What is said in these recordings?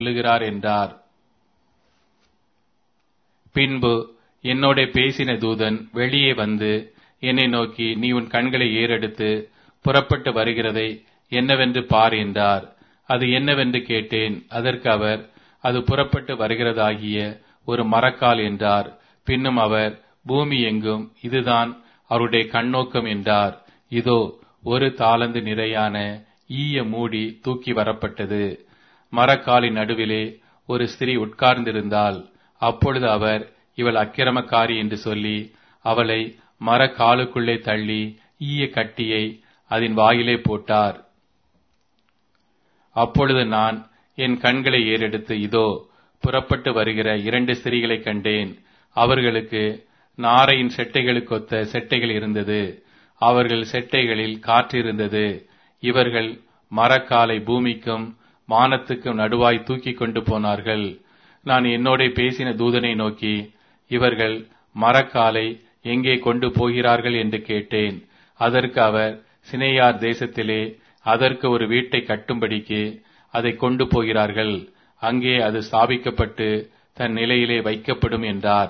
சொல்லுகிறார் என்றார் பின்பு என்னோட பேசின தூதன் வெளியே வந்து என்னை நோக்கி நீ உன் கண்களை ஏறெடுத்து புறப்பட்டு வருகிறதை என்னவென்று பார் என்றார் அது என்னவென்று கேட்டேன் அதற்கு அவர் அது புறப்பட்டு வருகிறதாகிய ஒரு மரக்கால் என்றார் பின்னும் அவர் பூமி எங்கும் இதுதான் அவருடைய கண்ணோக்கம் என்றார் இதோ ஒரு தாளந்து நிறையான ஈய மூடி தூக்கி வரப்பட்டது மரக்காலின் நடுவிலே ஒரு ஸ்திரீ உட்கார்ந்திருந்தால் அப்பொழுது அவர் இவள் அக்கிரமக்காரி என்று சொல்லி அவளை மரக்காலுக்குள்ளே தள்ளி ஈய கட்டியை அதன் வாயிலே போட்டார் அப்பொழுது நான் என் கண்களை ஏறெடுத்து இதோ புறப்பட்டு வருகிற இரண்டு ஸ்திரீகளை கண்டேன் அவர்களுக்கு நாரையின் செட்டைகளுக்கொத்த செட்டைகள் இருந்தது அவர்கள் செட்டைகளில் காற்றிருந்தது இவர்கள் மரக்காலை பூமிக்கும் வானத்துக்கும் நடுவாய் தூக்கி கொண்டு போனார்கள் நான் என்னோட பேசின தூதனை நோக்கி இவர்கள் மரக்காலை எங்கே கொண்டு போகிறார்கள் என்று கேட்டேன் அதற்கு அவர் சினேயார் தேசத்திலே அதற்கு ஒரு வீட்டை கட்டும்படிக்கு அதை கொண்டு போகிறார்கள் அங்கே அது ஸ்தாபிக்கப்பட்டு தன் நிலையிலே வைக்கப்படும் என்றார்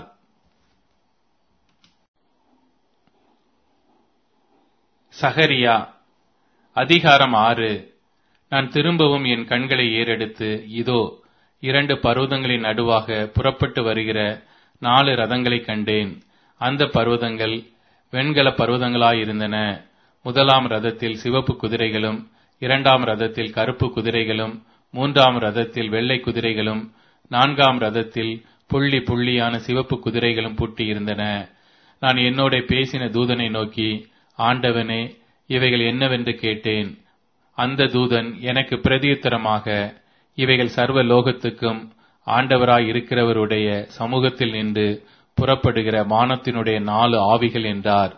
சகரியா அதிகாரம் ஆறு நான் திரும்பவும் என் கண்களை ஏறெடுத்து இதோ இரண்டு பர்வதங்களின் நடுவாக புறப்பட்டு வருகிற நாலு ரதங்களை கண்டேன் அந்த பர்வதங்கள் வெண்கல பர்வதங்களாயிருந்தன முதலாம் ரதத்தில் சிவப்பு குதிரைகளும் இரண்டாம் ரதத்தில் கருப்பு குதிரைகளும் மூன்றாம் ரதத்தில் வெள்ளை குதிரைகளும் நான்காம் ரதத்தில் புள்ளி புள்ளியான சிவப்பு குதிரைகளும் பூட்டியிருந்தன நான் என்னோட பேசின தூதனை நோக்கி ஆண்டவனே இவைகள் என்னவென்று கேட்டேன் அந்த தூதன் எனக்கு பிரதியுத்தரமாக இவைகள் சர்வ லோகத்துக்கும் ஆண்டவராய் இருக்கிறவருடைய சமூகத்தில் நின்று புறப்படுகிற வானத்தினுடைய நாலு ஆவிகள் என்றார்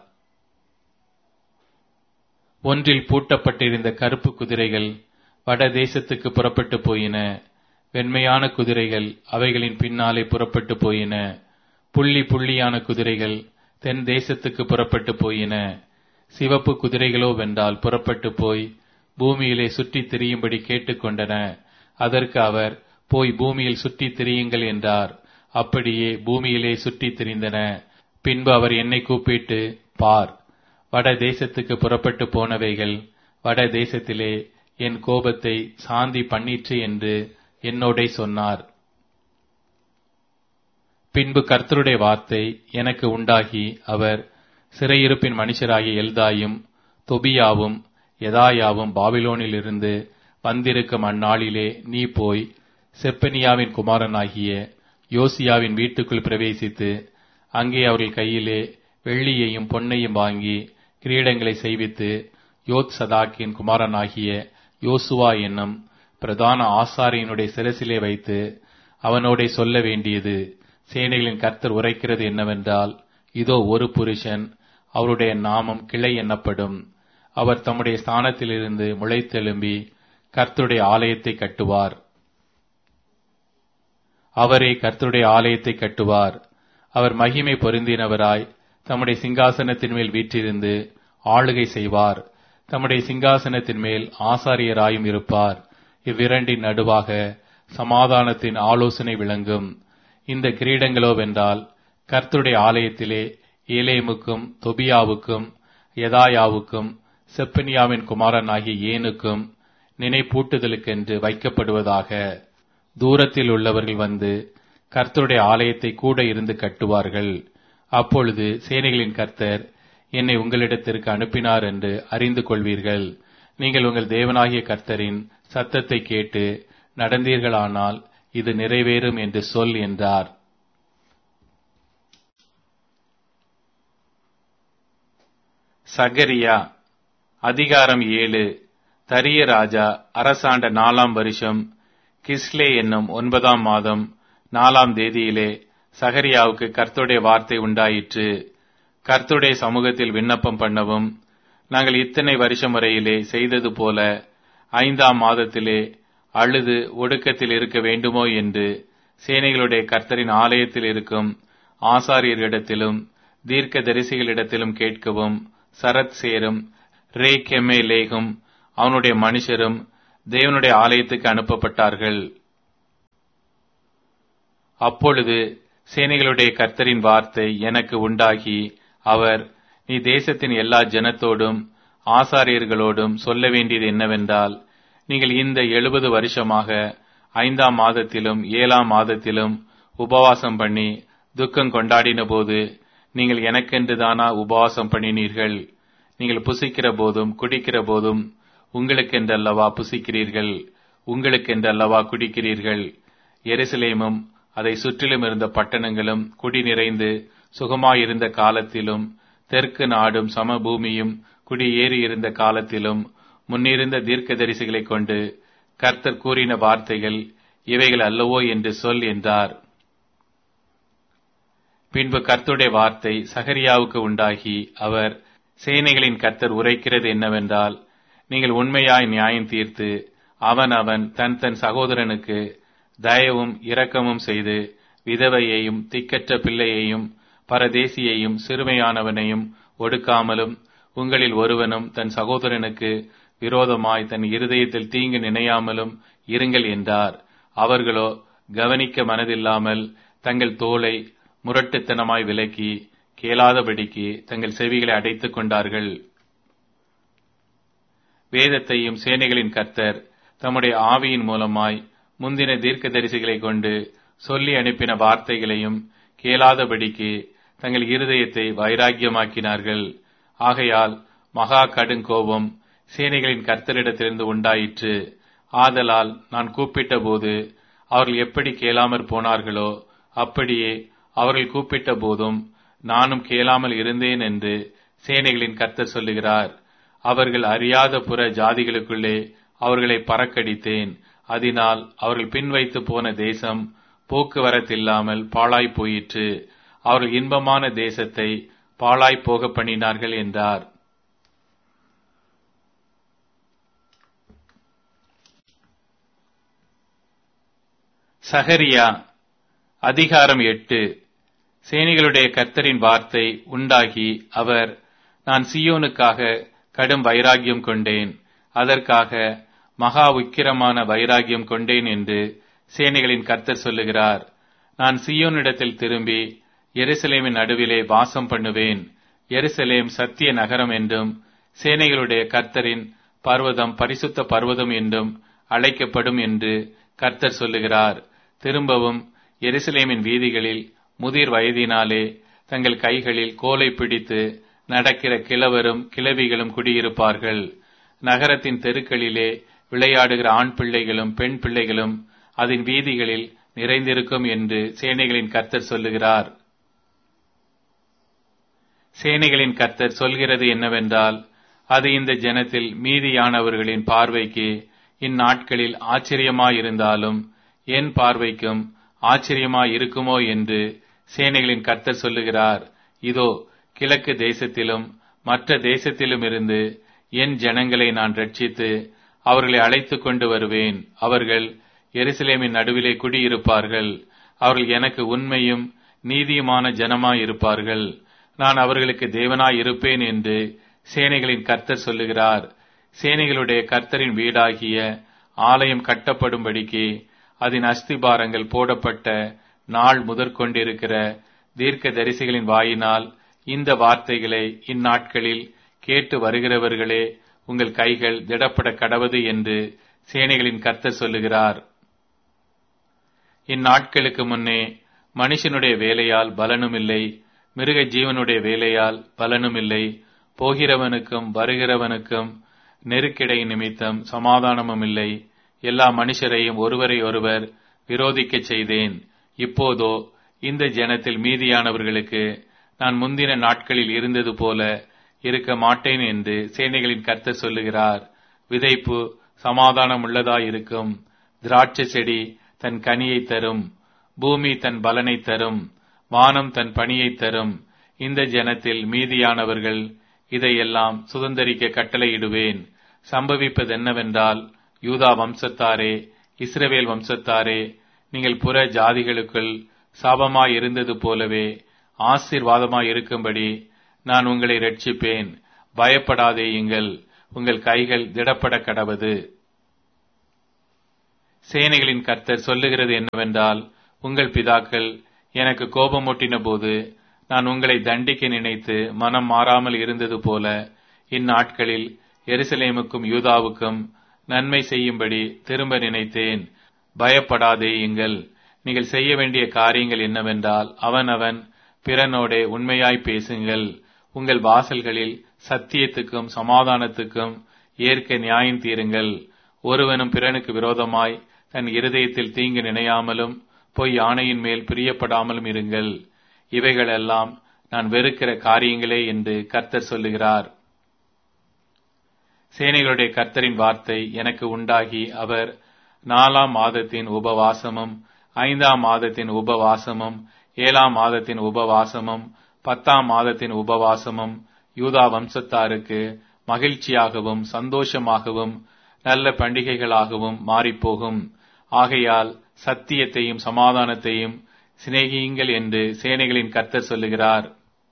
ஒன்றில் பூட்டப்பட்டிருந்த கருப்பு குதிரைகள் வட தேசத்துக்கு புறப்பட்டு போயின வெண்மையான குதிரைகள் அவைகளின் பின்னாலே புறப்பட்டு போயின புள்ளி புள்ளியான குதிரைகள் தென் தேசத்துக்கு புறப்பட்டு போயின சிவப்பு குதிரைகளோ வென்றால் புறப்பட்டு போய் பூமியிலே சுற்றித் திரியும்படி கேட்டுக்கொண்டன அதற்கு அவர் போய் பூமியில் சுற்றித் திரியுங்கள் என்றார் அப்படியே பூமியிலே சுற்றித் திரிந்தன பின்பு அவர் என்னை கூப்பிட்டு பார் வட தேசத்துக்கு புறப்பட்டு போனவைகள் வட தேசத்திலே என் கோபத்தை சாந்தி பண்ணிற்று என்று என்னோட சொன்னார் பின்பு கர்த்தருடைய வார்த்தை எனக்கு உண்டாகி அவர் சிறையிருப்பின் மனுஷராகிய எல்தாயும் தொபியாவும் எதாயாவும் பாபிலோனில் இருந்து வந்திருக்கும் அந்நாளிலே நீ போய் செப்பனியாவின் குமாரனாகிய யோசியாவின் வீட்டுக்குள் பிரவேசித்து அங்கே அவர்கள் கையிலே வெள்ளியையும் பொன்னையும் வாங்கி கிரீடங்களை செய்வித்து யோத் சதாக்கின் குமாரனாகிய யோசுவா என்னும் பிரதான ஆசாரியனுடைய சிரசிலே வைத்து அவனோட சொல்ல வேண்டியது சேனைகளின் கர்த்தர் உரைக்கிறது என்னவென்றால் இதோ ஒரு புருஷன் அவருடைய நாமம் கிளை எண்ணப்படும் அவர் தம்முடைய ஸ்தானத்திலிருந்து முளைத்தெழும்பி கர்த்தருடைய ஆலயத்தை கட்டுவார் அவரே கர்த்தருடைய ஆலயத்தை கட்டுவார் அவர் மகிமை பொருந்தினவராய் தம்முடைய சிங்காசனத்தின் மேல் வீற்றிருந்து ஆளுகை செய்வார் தம்முடைய சிங்காசனத்தின் மேல் ஆசாரியராயும் இருப்பார் இவ்விரண்டின் நடுவாக சமாதானத்தின் ஆலோசனை விளங்கும் இந்த கிரீடங்களோ வென்றால் கர்த்தருடைய ஆலயத்திலே ஏலேமுக்கும் தொபியாவுக்கும் யதாயாவுக்கும் செப்பனியாவின் குமாரனாகிய ஏனுக்கும் நினைப்பூட்டுதலுக்கென்று வைக்கப்படுவதாக தூரத்தில் உள்ளவர்கள் வந்து கர்த்தருடைய ஆலயத்தை கூட இருந்து கட்டுவார்கள் அப்பொழுது சேனைகளின் கர்த்தர் என்னை உங்களிடத்திற்கு அனுப்பினார் என்று அறிந்து கொள்வீர்கள் நீங்கள் உங்கள் தேவனாகிய கர்த்தரின் சத்தத்தை கேட்டு நடந்தீர்களானால் இது நிறைவேறும் என்று சொல் என்றார் சகரியா அதிகாரம் ஏழு தரிய ராஜா அரசாண்ட நாலாம் வருஷம் கிஸ்லே என்னும் ஒன்பதாம் மாதம் நாலாம் தேதியிலே சகரியாவுக்கு கர்த்தருடைய வார்த்தை உண்டாயிற்று கர்த்தருடைய சமூகத்தில் விண்ணப்பம் பண்ணவும் நாங்கள் இத்தனை வருஷம் வரையிலே செய்தது போல ஐந்தாம் மாதத்திலே அழுது ஒடுக்கத்தில் இருக்க வேண்டுமோ என்று சேனைகளுடைய கர்த்தரின் ஆலயத்தில் இருக்கும் ஆசாரியர்களிடத்திலும் தீர்க்க தரிசிகளிடத்திலும் கேட்கவும் சரத் சேரும் ரே கெமே லேகும் அவனுடைய மனுஷரும் தேவனுடைய ஆலயத்துக்கு அனுப்பப்பட்டார்கள் அப்பொழுது சேனைகளுடைய கர்த்தரின் வார்த்தை எனக்கு உண்டாகி அவர் நீ தேசத்தின் எல்லா ஜனத்தோடும் ஆசாரியர்களோடும் சொல்ல வேண்டியது என்னவென்றால் நீங்கள் இந்த எழுபது வருஷமாக ஐந்தாம் மாதத்திலும் ஏழாம் மாதத்திலும் உபவாசம் பண்ணி துக்கம் கொண்டாடின போது நீங்கள் எனக்கென்று தானா உபவாசம் பண்ணினீர்கள் நீங்கள் புசிக்கிற போதும் குடிக்கிற போதும் உங்களுக்கென்றல்லவா புசிக்கிறீர்கள் உங்களுக்கென்றல்லவா குடிக்கிறீர்கள் எருசலேமும் அதை சுற்றிலும் இருந்த பட்டணங்களும் குடி நிறைந்து சுகமாயிருந்த காலத்திலும் தெற்கு நாடும் சமபூமியும் குடியேறி இருந்த காலத்திலும் முன்னிருந்த தீர்க்கதரிசிகளைக் கொண்டு கர்த்தர் கூறின வார்த்தைகள் இவைகள் அல்லவோ என்று சொல் என்றார் பின்பு கர்த்தருடைய வார்த்தை சகரியாவுக்கு உண்டாகி அவர் சேனைகளின் கர்த்தர் உரைக்கிறது என்னவென்றால் நீங்கள் உண்மையாய் நியாயம் தீர்த்து அவன் அவன் தன் தன் சகோதரனுக்கு தயவும் இரக்கமும் செய்து விதவையையும் திக்கற்ற பிள்ளையையும் பரதேசியையும் சிறுமையானவனையும் ஒடுக்காமலும் உங்களில் ஒருவனும் தன் சகோதரனுக்கு விரோதமாய் தன் இருதயத்தில் தீங்கு நினையாமலும் இருங்கள் என்றார் அவர்களோ கவனிக்க மனதில்லாமல் தங்கள் தோலை முரட்டுத்தனமாய் விலக்கி கேளாதபடிக்கு தங்கள் செவிகளை அடைத்துக் கொண்டார்கள் வேதத்தையும் சேனைகளின் கர்த்தர் தம்முடைய ஆவியின் மூலமாய் முந்தின தீர்க்கதரிசிகளை கொண்டு சொல்லி அனுப்பின வார்த்தைகளையும் கேளாதபடிக்கு தங்கள் இருதயத்தை வைராக்கியமாக்கினார்கள் ஆகையால் மகா கடுங்கோபம் சேனைகளின் கர்த்தரிடத்திலிருந்து உண்டாயிற்று ஆதலால் நான் கூப்பிட்ட போது அவர்கள் எப்படி கேளாமற் போனார்களோ அப்படியே அவர்கள் கூப்பிட்ட போதும் நானும் கேளாமல் இருந்தேன் என்று சேனைகளின் கர்த்தர் சொல்லுகிறார் அவர்கள் அறியாத புற ஜாதிகளுக்குள்ளே அவர்களை பறக்கடித்தேன் அதனால் அவர்கள் பின்வைத்து போன தேசம் போக்குவரத்தில்லாமல் பாழாய் போயிற்று அவர்கள் இன்பமான தேசத்தை பாழாய் போக பண்ணினார்கள் என்றார் சகரியா அதிகாரம் எட்டு சேனைகளுடைய கர்த்தரின் வார்த்தை உண்டாகி அவர் நான் சியோனுக்காக கடும் வைராகியம் கொண்டேன் அதற்காக மகா உக்கிரமான வைராகியம் கொண்டேன் என்று சேனைகளின் கர்த்தர் சொல்லுகிறார் நான் சியோனிடத்தில் திரும்பி எருசலேமின் நடுவிலே வாசம் பண்ணுவேன் எருசலேம் சத்திய நகரம் என்றும் சேனைகளுடைய கர்த்தரின் பர்வதம் பரிசுத்த பர்வதம் என்றும் அழைக்கப்படும் என்று கர்த்தர் சொல்லுகிறார் திரும்பவும் எருசலேமின் வீதிகளில் முதிர் வயதினாலே தங்கள் கைகளில் கோலை பிடித்து நடக்கிற கிழவரும் கிழவிகளும் குடியிருப்பார்கள் நகரத்தின் தெருக்களிலே விளையாடுகிற ஆண் பிள்ளைகளும் பெண் பிள்ளைகளும் அதன் வீதிகளில் நிறைந்திருக்கும் என்று சேனைகளின் கர்த்தர் சொல்லுகிறார் சேனைகளின் கர்த்தர் சொல்கிறது என்னவென்றால் அது இந்த ஜனத்தில் மீதியானவர்களின் பார்வைக்கு இந்நாட்களில் ஆச்சரியமாயிருந்தாலும் என் பார்வைக்கும் ஆச்சரியமாயிருக்குமோ என்று சேனைகளின் கர்த்தர் சொல்லுகிறார் இதோ கிழக்கு தேசத்திலும் மற்ற தேசத்திலும் இருந்து என் ஜனங்களை நான் ரட்சித்து அவர்களை அழைத்துக் கொண்டு வருவேன் அவர்கள் எருசலேமின் நடுவிலே குடியிருப்பார்கள் அவர்கள் எனக்கு உண்மையும் நீதியுமான ஜனமாயிருப்பார்கள் நான் அவர்களுக்கு தேவனாய் இருப்பேன் என்று சேனைகளின் கர்த்தர் சொல்லுகிறார் சேனைகளுடைய கர்த்தரின் வீடாகிய ஆலயம் கட்டப்படும்படிக்கு அதன் அஸ்திபாரங்கள் போடப்பட்ட நாள் முதற்கொண்டிருக்கிற தீர்க்க தரிசிகளின் வாயினால் இந்த வார்த்தைகளை இந்நாட்களில் கேட்டு வருகிறவர்களே உங்கள் கைகள் திடப்பட கடவது என்று சேனைகளின் கர்த்தர் சொல்லுகிறார் இந்நாட்களுக்கு முன்னே மனுஷனுடைய வேலையால் பலனும் இல்லை மிருக ஜீவனுடைய வேலையால் பலனும் இல்லை போகிறவனுக்கும் வருகிறவனுக்கும் நெருக்கிடை நிமித்தம் சமாதானமும் இல்லை எல்லா மனுஷரையும் ஒருவரை ஒருவர் விரோதிக்கச் செய்தேன் இப்போதோ இந்த ஜனத்தில் மீதியானவர்களுக்கு நான் முந்தின நாட்களில் இருந்தது போல இருக்க மாட்டேன் என்று சேனைகளின் கர்த்தர் சொல்லுகிறார் விதைப்பு சமாதானம் உள்ளதாயிருக்கும் திராட்சை செடி தன் கனியை தரும் பூமி தன் பலனை தரும் வானம் தன் பணியை தரும் இந்த ஜனத்தில் மீதியானவர்கள் இதையெல்லாம் சுதந்திரிக்க கட்டளையிடுவேன் சம்பவிப்பது என்னவென்றால் யூதா வம்சத்தாரே இஸ்ரவேல் வம்சத்தாரே நீங்கள் புற ஜாதிகளுக்குள் சாபமாய் இருந்தது போலவே ஆசீர்வாதமாய் இருக்கும்படி நான் உங்களை ரட்சிப்பேன் பயப்படாதேயுங்கள் உங்கள் கைகள் திடப்பட கடவது சேனைகளின் கர்த்தர் சொல்லுகிறது என்னவென்றால் உங்கள் பிதாக்கள் எனக்கு கோபமூட்டின போது நான் உங்களை தண்டிக்க நினைத்து மனம் மாறாமல் இருந்தது போல இந்நாட்களில் எருசலேமுக்கும் யூதாவுக்கும் நன்மை செய்யும்படி திரும்ப நினைத்தேன் பயப்படாதேயுங்கள் நீங்கள் செய்ய வேண்டிய காரியங்கள் என்னவென்றால் அவனவன் பிறனோடே உண்மையாய் பேசுங்கள் உங்கள் வாசல்களில் சத்தியத்துக்கும் சமாதானத்துக்கும் ஏற்க நியாயம் தீருங்கள் ஒருவனும் பிறனுக்கு விரோதமாய் தன் இருதயத்தில் தீங்கு நினையாமலும் பொய் ஆணையின் மேல் பிரியப்படாமலும் இருங்கள் இவைகளெல்லாம் நான் வெறுக்கிற காரியங்களே என்று கர்த்தர் சொல்லுகிறார் சேனைகளுடைய கர்த்தரின் வார்த்தை எனக்கு உண்டாகி அவர் நாலாம் மாதத்தின் உபவாசமும் ஐந்தாம் மாதத்தின் உபவாசமும் ஏழாம் மாதத்தின் உபவாசமும் பத்தாம் மாதத்தின் உபவாசமும் யூதா வம்சத்தாருக்கு மகிழ்ச்சியாகவும் சந்தோஷமாகவும் நல்ல பண்டிகைகளாகவும் மாறிப்போகும் ஆகையால் சத்தியத்தையும் சமாதானத்தையும் சிநேகியுங்கள் என்று சேனைகளின் கர்த்தர் சொல்லுகிறார்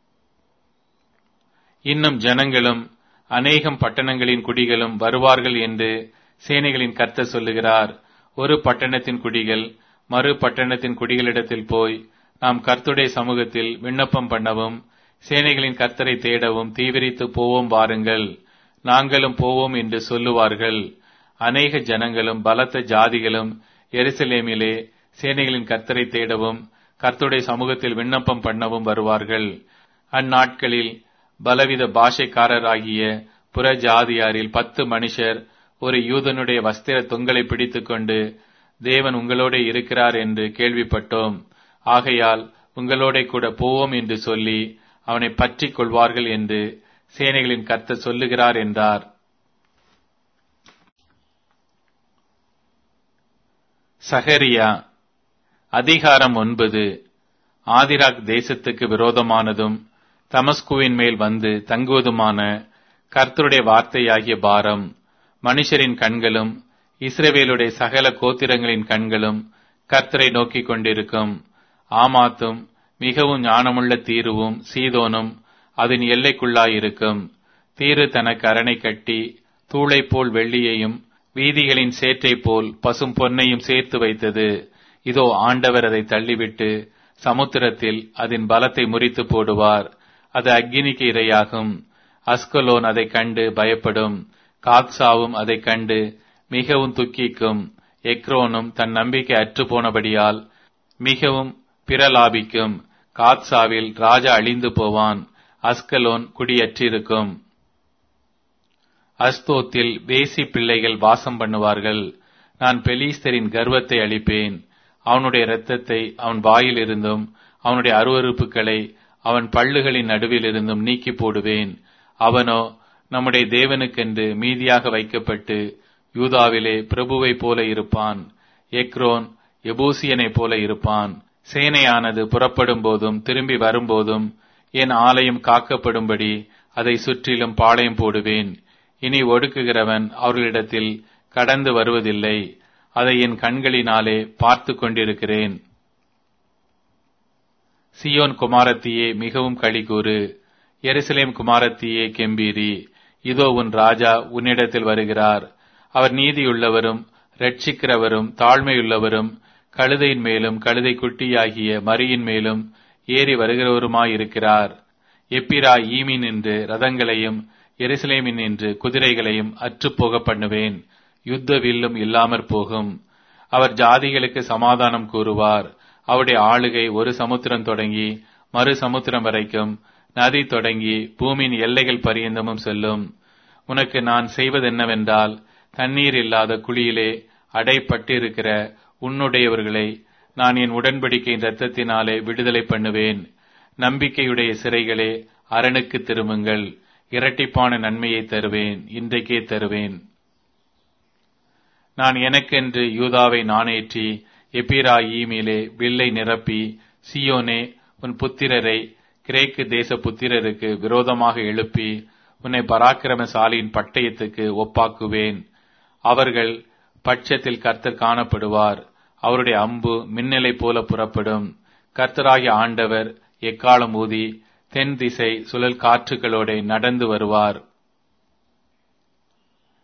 இன்னும் ஜனங்களும் அநேகம் பட்டணங்களின் குடிகளும் வருவார்கள் என்று சேனைகளின் கர்த்தர் சொல்லுகிறார் ஒரு பட்டணத்தின் குடிகள் மறு பட்டணத்தின் குடிகளிடத்தில் போய் நாம் கர்த்துடைய சமூகத்தில் விண்ணப்பம் பண்ணவும் சேனைகளின் கர்த்தரை தேடவும் தீவிரித்து போவோம் வாருங்கள் நாங்களும் போவோம் என்று சொல்லுவார்கள் அநேக ஜனங்களும் பலத்த ஜாதிகளும் எருசலேமிலே சேனைகளின் கர்த்தரை தேடவும் கர்த்துடைய சமூகத்தில் விண்ணப்பம் பண்ணவும் வருவார்கள் அந்நாட்களில் பலவித பாஷைக்காரராகிய புற ஜாதியாரில் பத்து மனுஷர் ஒரு யூதனுடைய வஸ்திர தொங்கலை பிடித்துக்கொண்டு தேவன் உங்களோட இருக்கிறார் என்று கேள்விப்பட்டோம் ஆகையால் உங்களோட கூட போவோம் என்று சொல்லி அவனை பற்றிக் கொள்வார்கள் என்று சேனைகளின் கர்த்தர் சொல்லுகிறார் என்றார் சகரியா அதிகாரம் ஒன்பது ஆதிராக் தேசத்துக்கு விரோதமானதும் தமஸ்குவின் மேல் வந்து தங்குவதுமான கர்த்தருடைய வார்த்தையாகிய பாரம் மனுஷரின் கண்களும் இஸ்ரவேலுடைய சகல கோத்திரங்களின் கண்களும் கர்த்தரை நோக்கிக் கொண்டிருக்கும் ஆமாத்தும் மிகவும் ஞானமுள்ள தீருவும் சீதோனும் அதன் எல்லைக்குள்ளாயிருக்கும் தீரு தனக்கு அரணை கட்டி தூளை போல் வெள்ளியையும் வீதிகளின் சேற்றை போல் பசும் பொன்னையும் சேர்த்து வைத்தது இதோ ஆண்டவர் அதை தள்ளிவிட்டு சமுத்திரத்தில் அதன் பலத்தை முறித்து போடுவார் அது அக்கினிக்கு இரையாகும் அஸ்கலோன் அதை கண்டு பயப்படும் காக்சாவும் அதை கண்டு மிகவும் துக்கிக்கும் எக்ரோனும் தன் நம்பிக்கை அற்று போனபடியால் மிகவும் பிரலாபிக்கும் காத்சாவில் ராஜா அழிந்து போவான் அஸ்கலோன் குடியற்றிருக்கும் அஸ்தோத்தில் வேசி பிள்ளைகள் வாசம் பண்ணுவார்கள் நான் பெலீஸ்தரின் கர்வத்தை அளிப்பேன் அவனுடைய இரத்தத்தை அவன் வாயில் இருந்தும் அவனுடைய அருவறுப்புகளை அவன் பள்ளுகளின் நடுவில் இருந்தும் நீக்கி போடுவேன் அவனோ நம்முடைய தேவனுக்கென்று மீதியாக வைக்கப்பட்டு யூதாவிலே பிரபுவை போல இருப்பான் எக்ரோன் எபூசியனை போல இருப்பான் சேனையானது புறப்படும் போதும் திரும்பி வரும்போதும் என் ஆலயம் காக்கப்படும்படி அதை சுற்றிலும் பாளையம் போடுவேன் இனி ஒடுக்குகிறவன் அவர்களிடத்தில் கடந்து வருவதில்லை அதை என் கண்களினாலே பார்த்து கொண்டிருக்கிறேன் சியோன் குமாரத்தியே மிகவும் களிகூறு எருசலேம் குமாரத்தியே கெம்பீரி இதோ உன் ராஜா உன்னிடத்தில் வருகிறார் அவர் நீதியுள்ளவரும் ரட்சிக்கிறவரும் தாழ்மையுள்ளவரும் கழுதையின் மேலும் கழுதை குட்டியாகிய மரியின் மேலும் ஏறி வருகிறவருமாயிருக்கிறார் எப்பிரா ஈமின் என்று ரதங்களையும் எருசலேமின் என்று குதிரைகளையும் அற்றுப்போக பண்ணுவேன் யுத்த வில்லும் இல்லாமற் போகும் அவர் ஜாதிகளுக்கு சமாதானம் கூறுவார் அவருடைய ஆளுகை ஒரு சமுத்திரம் தொடங்கி மறு சமுத்திரம் வரைக்கும் நதி தொடங்கி பூமியின் எல்லைகள் பரியந்தமும் செல்லும் உனக்கு நான் செய்வதென்னவென்றால் தண்ணீர் இல்லாத குழியிலே அடைப்பட்டிருக்கிற உன்னுடையவர்களை நான் என் உடன்படிக்கையின் இரத்தத்தினாலே விடுதலை பண்ணுவேன் நம்பிக்கையுடைய சிறைகளே அரணுக்கு திரும்புங்கள் இரட்டிப்பான நன்மையை தருவேன் இன்றைக்கே தருவேன் நான் எனக்கென்று யூதாவை நாணேற்றி எப்பிராயீமிலே வில்லை நிரப்பி சியோனே உன் புத்திரரை கிரேக்கு தேச புத்திரருக்கு விரோதமாக எழுப்பி உன்னை பராக்கிரமசாலியின் பட்டயத்துக்கு ஒப்பாக்குவேன் அவர்கள் பட்சத்தில் கர்த்தர் காணப்படுவார் அவருடைய அம்பு மின்னலை போல புறப்படும் கர்த்தராகிய ஆண்டவர் எக்காலம் ஊதி தென் திசை சுழல் காற்றுகளோட நடந்து வருவார்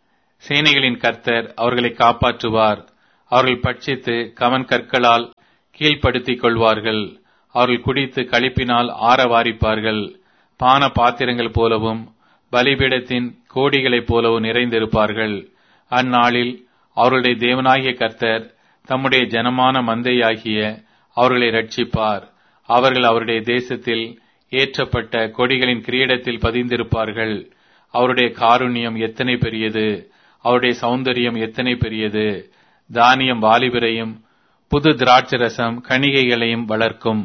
சேனைகளின் கர்த்தர் அவர்களை காப்பாற்றுவார் அவர்கள் பட்சித்து கவன் கற்களால் கீழ்ப்படுத்திக் கொள்வார்கள் அவர்கள் குடித்து களிப்பினால் ஆரவாரிப்பார்கள் பான பாத்திரங்கள் போலவும் பலிபீடத்தின் கோடிகளைப் போலவும் நிறைந்திருப்பார்கள் அந்நாளில் அவர்களுடைய தேவனாகிய கர்த்தர் தம்முடைய ஜனமான மந்தையாகிய அவர்களை ரட்சிப்பார் அவர்கள் அவருடைய தேசத்தில் ஏற்றப்பட்ட கொடிகளின் கிரீடத்தில் பதிந்திருப்பார்கள் அவருடைய காருண்யம் எத்தனை பெரியது அவருடைய சௌந்தரியம் எத்தனை பெரியது தானியம் வாலிபரையும் புது திராட்சரசம் கணிகைகளையும் வளர்க்கும்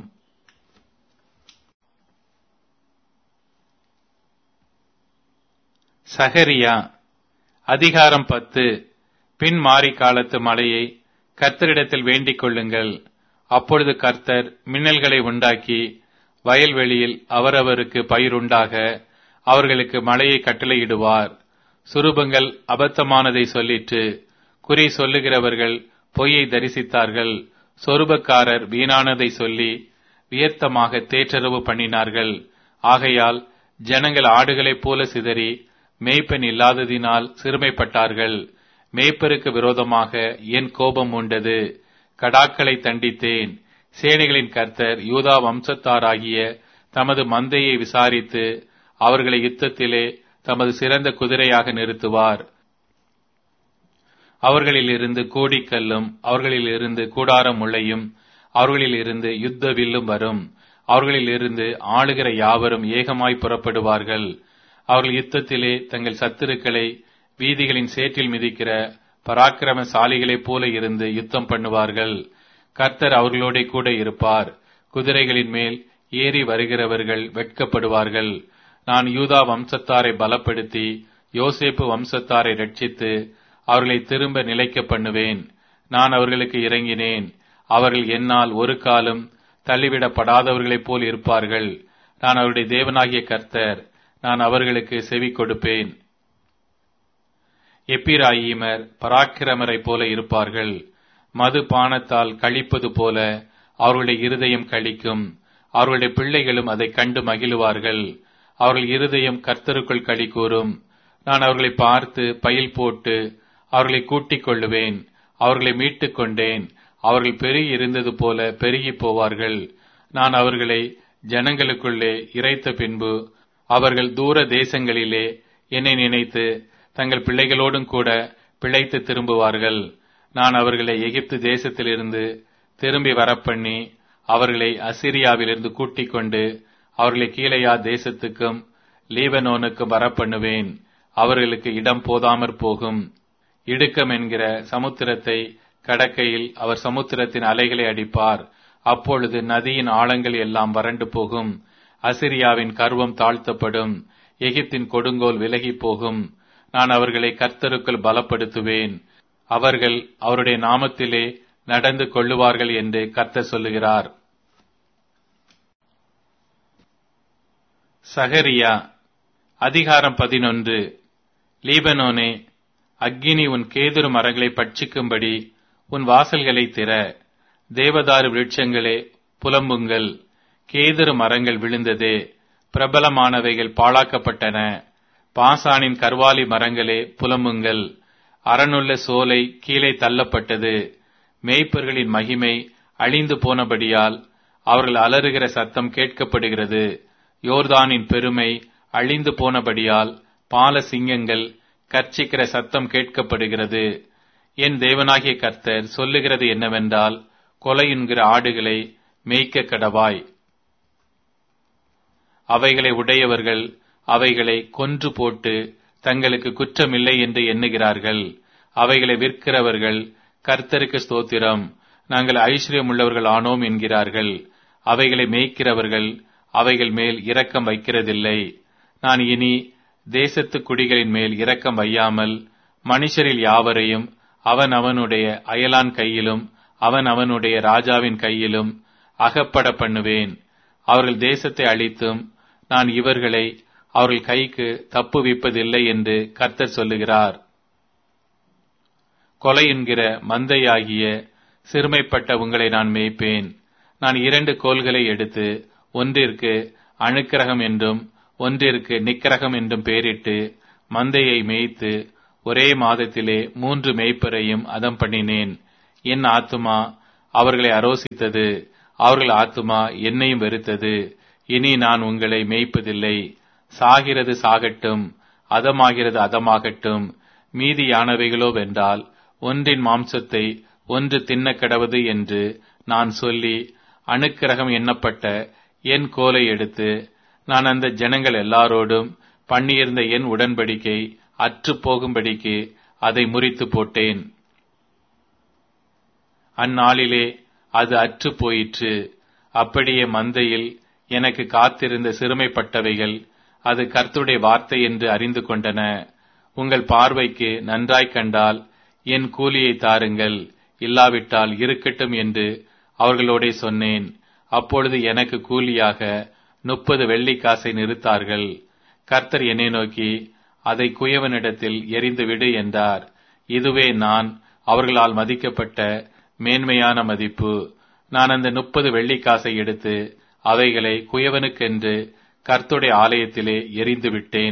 சகரியா அதிகாரம் பத்து பின் மாறி காலத்து மழையை கர்த்தரிடத்தில் வேண்டிக் கொள்ளுங்கள் அப்பொழுது கர்த்தர் மின்னல்களை உண்டாக்கி வயல்வெளியில் அவரவருக்கு பயிருண்டாக அவர்களுக்கு மழையை கட்டளையிடுவார் சுரூபங்கள் அபத்தமானதை சொல்லிற்று குறி சொல்லுகிறவர்கள் பொய்யை தரிசித்தார்கள் சொருபக்காரர் வீணானதை சொல்லி வியர்த்தமாக தேற்றரவு பண்ணினார்கள் ஆகையால் ஜனங்கள் ஆடுகளைப் போல சிதறி மேய்ப்பன் இல்லாததினால் சிறுமைப்பட்டார்கள் மேய்ப்பருக்கு விரோதமாக என் கோபம் உண்டது கடாக்களை தண்டித்தேன் சேனைகளின் கர்த்தர் யூதா வம்சத்தாராகிய தமது மந்தையை விசாரித்து அவர்களை யுத்தத்திலே தமது சிறந்த குதிரையாக நிறுத்துவார் அவர்களில் இருந்து கோடிக்கல்லும் அவர்களில் இருந்து கூடாரம் முளையும் அவர்களில் இருந்து யுத்த வில்லும் வரும் அவர்களில் இருந்து ஆளுகிற யாவரும் ஏகமாய் புறப்படுவார்கள் அவர்கள் யுத்தத்திலே தங்கள் சத்துருக்களை வீதிகளின் சேற்றில் மிதிக்கிற பராக்கிரமசாலிகளைப் போல இருந்து யுத்தம் பண்ணுவார்கள் கர்த்தர் அவர்களோட கூட இருப்பார் குதிரைகளின் மேல் ஏறி வருகிறவர்கள் வெட்கப்படுவார்கள் நான் யூதா வம்சத்தாரை பலப்படுத்தி யோசேப்பு வம்சத்தாரை ரட்சித்து அவர்களை திரும்ப நிலைக்க பண்ணுவேன் நான் அவர்களுக்கு இறங்கினேன் அவர்கள் என்னால் ஒரு காலம் தள்ளிவிடப்படாதவர்களைப் போல் இருப்பார்கள் நான் அவருடைய தேவனாகிய கர்த்தர் நான் அவர்களுக்கு செவி கொடுப்பேன் எப்பிராயீமர் பராக்கிரமரைப் போல இருப்பார்கள் மது பானத்தால் கழிப்பது போல அவர்களுடைய இருதயம் கழிக்கும் அவர்களுடைய பிள்ளைகளும் அதை கண்டு மகிழுவார்கள் அவர்கள் இருதயம் கர்த்தருக்குள் களி கூறும் நான் அவர்களை பார்த்து பயில் போட்டு அவர்களை கூட்டிக் கொள்ளுவேன் அவர்களை மீட்டுக் கொண்டேன் அவர்கள் பெருகி இருந்தது போல பெருகி போவார்கள் நான் அவர்களை ஜனங்களுக்குள்ளே இறைத்த பின்பு அவர்கள் தூர தேசங்களிலே என்னை நினைத்து தங்கள் பிள்ளைகளோடும் கூட பிழைத்து திரும்புவார்கள் நான் அவர்களை எகிப்து தேசத்திலிருந்து திரும்பி வரப்பண்ணி அவர்களை அசிரியாவிலிருந்து கூட்டிக் கொண்டு அவர்களை கீழையா தேசத்துக்கும் லீபனோனுக்கும் வரப்பண்ணுவேன் அவர்களுக்கு இடம் போதாமற் போகும் இடுக்கம் என்கிற சமுத்திரத்தை கடக்கையில் அவர் சமுத்திரத்தின் அலைகளை அடிப்பார் அப்பொழுது நதியின் ஆழங்கள் எல்லாம் வறண்டு போகும் அசிரியாவின் கர்வம் தாழ்த்தப்படும் எகிப்தின் கொடுங்கோல் விலகி போகும் நான் அவர்களை கர்த்தருக்குள் பலப்படுத்துவேன் அவர்கள் அவருடைய நாமத்திலே நடந்து கொள்ளுவார்கள் என்று கர்த்தர் சொல்லுகிறார் சகரியா அதிகாரம் பதினொன்று லீபனோனே அக்கினி உன் கேதுரு மரங்களை பட்சிக்கும்படி உன் வாசல்களை திற தேவதாரு விருட்சங்களே புலம்புங்கள் கேதுரு மரங்கள் விழுந்ததே பிரபலமானவைகள் பாழாக்கப்பட்டன பாசானின் கர்வாலி மரங்களே புலம்புங்கள் அரணுள்ள சோலை கீழே தள்ளப்பட்டது மேய்ப்பர்களின் மகிமை அழிந்து போனபடியால் அவர்கள் அலறுகிற சத்தம் கேட்கப்படுகிறது யோர்தானின் பெருமை அழிந்து போனபடியால் பால சிங்கங்கள் கர்ச்சிக்கிற சத்தம் கேட்கப்படுகிறது என் தேவனாகிய கர்த்தர் சொல்லுகிறது என்னவென்றால் கொலை என்கிற ஆடுகளை மேய்க்க கடவாய் அவைகளை உடையவர்கள் அவைகளை கொன்று போட்டு தங்களுக்கு குற்றமில்லை என்று எண்ணுகிறார்கள் அவைகளை விற்கிறவர்கள் கர்த்தருக்கு ஸ்தோத்திரம் நாங்கள் ஐஸ்வர்யம் உள்ளவர்கள் ஆனோம் என்கிறார்கள் அவைகளை மேய்க்கிறவர்கள் அவைகள் மேல் இரக்கம் வைக்கிறதில்லை நான் இனி தேசத்து குடிகளின் மேல் இரக்கம் வையாமல் மனுஷரில் யாவரையும் அவன் அவனுடைய அயலான் கையிலும் அவன் அவனுடைய ராஜாவின் கையிலும் அகப்பட பண்ணுவேன் அவர்கள் தேசத்தை அழித்தும் நான் இவர்களை அவர்கள் கைக்கு தப்புவிப்பதில்லை என்று கர்த்தர் சொல்லுகிறார் கொலை என்கிற மந்தையாகிய சிறுமைப்பட்ட உங்களை நான் மேய்ப்பேன் நான் இரண்டு கோல்களை எடுத்து ஒன்றிற்கு அணுக்கிரகம் என்றும் ஒன்றிற்கு நிக்கிரகம் என்றும் பெயரிட்டு மந்தையை மேய்த்து ஒரே மாதத்திலே மூன்று மேய்ப்பரையும் அதம் பண்ணினேன் என் ஆத்துமா அவர்களை அரோசித்தது அவர்கள் ஆத்துமா என்னையும் வெறுத்தது இனி நான் உங்களை மேய்ப்பதில்லை சாகிறது சாகட்டும் அதமாகிறது அதமாகட்டும் மீதியானவைகளோ வென்றால் ஒன்றின் மாம்சத்தை ஒன்று தின்ன கடவது என்று நான் சொல்லி அணுக்கிரகம் எண்ணப்பட்ட என் கோலை எடுத்து நான் அந்த ஜனங்கள் எல்லாரோடும் பண்ணியிருந்த என் உடன்படிக்கை அற்று போகும்படிக்கு அதை முறித்து போட்டேன் அந்நாளிலே அது அற்று போயிற்று அப்படியே மந்தையில் எனக்கு காத்திருந்த சிறுமைப்பட்டவைகள் அது கர்த்துடைய வார்த்தை என்று அறிந்து கொண்டன உங்கள் பார்வைக்கு நன்றாய் கண்டால் என் கூலியை தாருங்கள் இல்லாவிட்டால் இருக்கட்டும் என்று அவர்களோடே சொன்னேன் அப்பொழுது எனக்கு கூலியாக முப்பது வெள்ளிக்காசை நிறுத்தார்கள் கர்த்தர் என்னை நோக்கி அதை குயவனிடத்தில் எரிந்துவிடு என்றார் இதுவே நான் அவர்களால் மதிக்கப்பட்ட மேன்மையான மதிப்பு நான் அந்த முப்பது வெள்ளிக்காசை எடுத்து அவைகளை குயவனுக்கென்று கர்த்துடைய ஆலயத்திலே எரிந்து விட்டேன்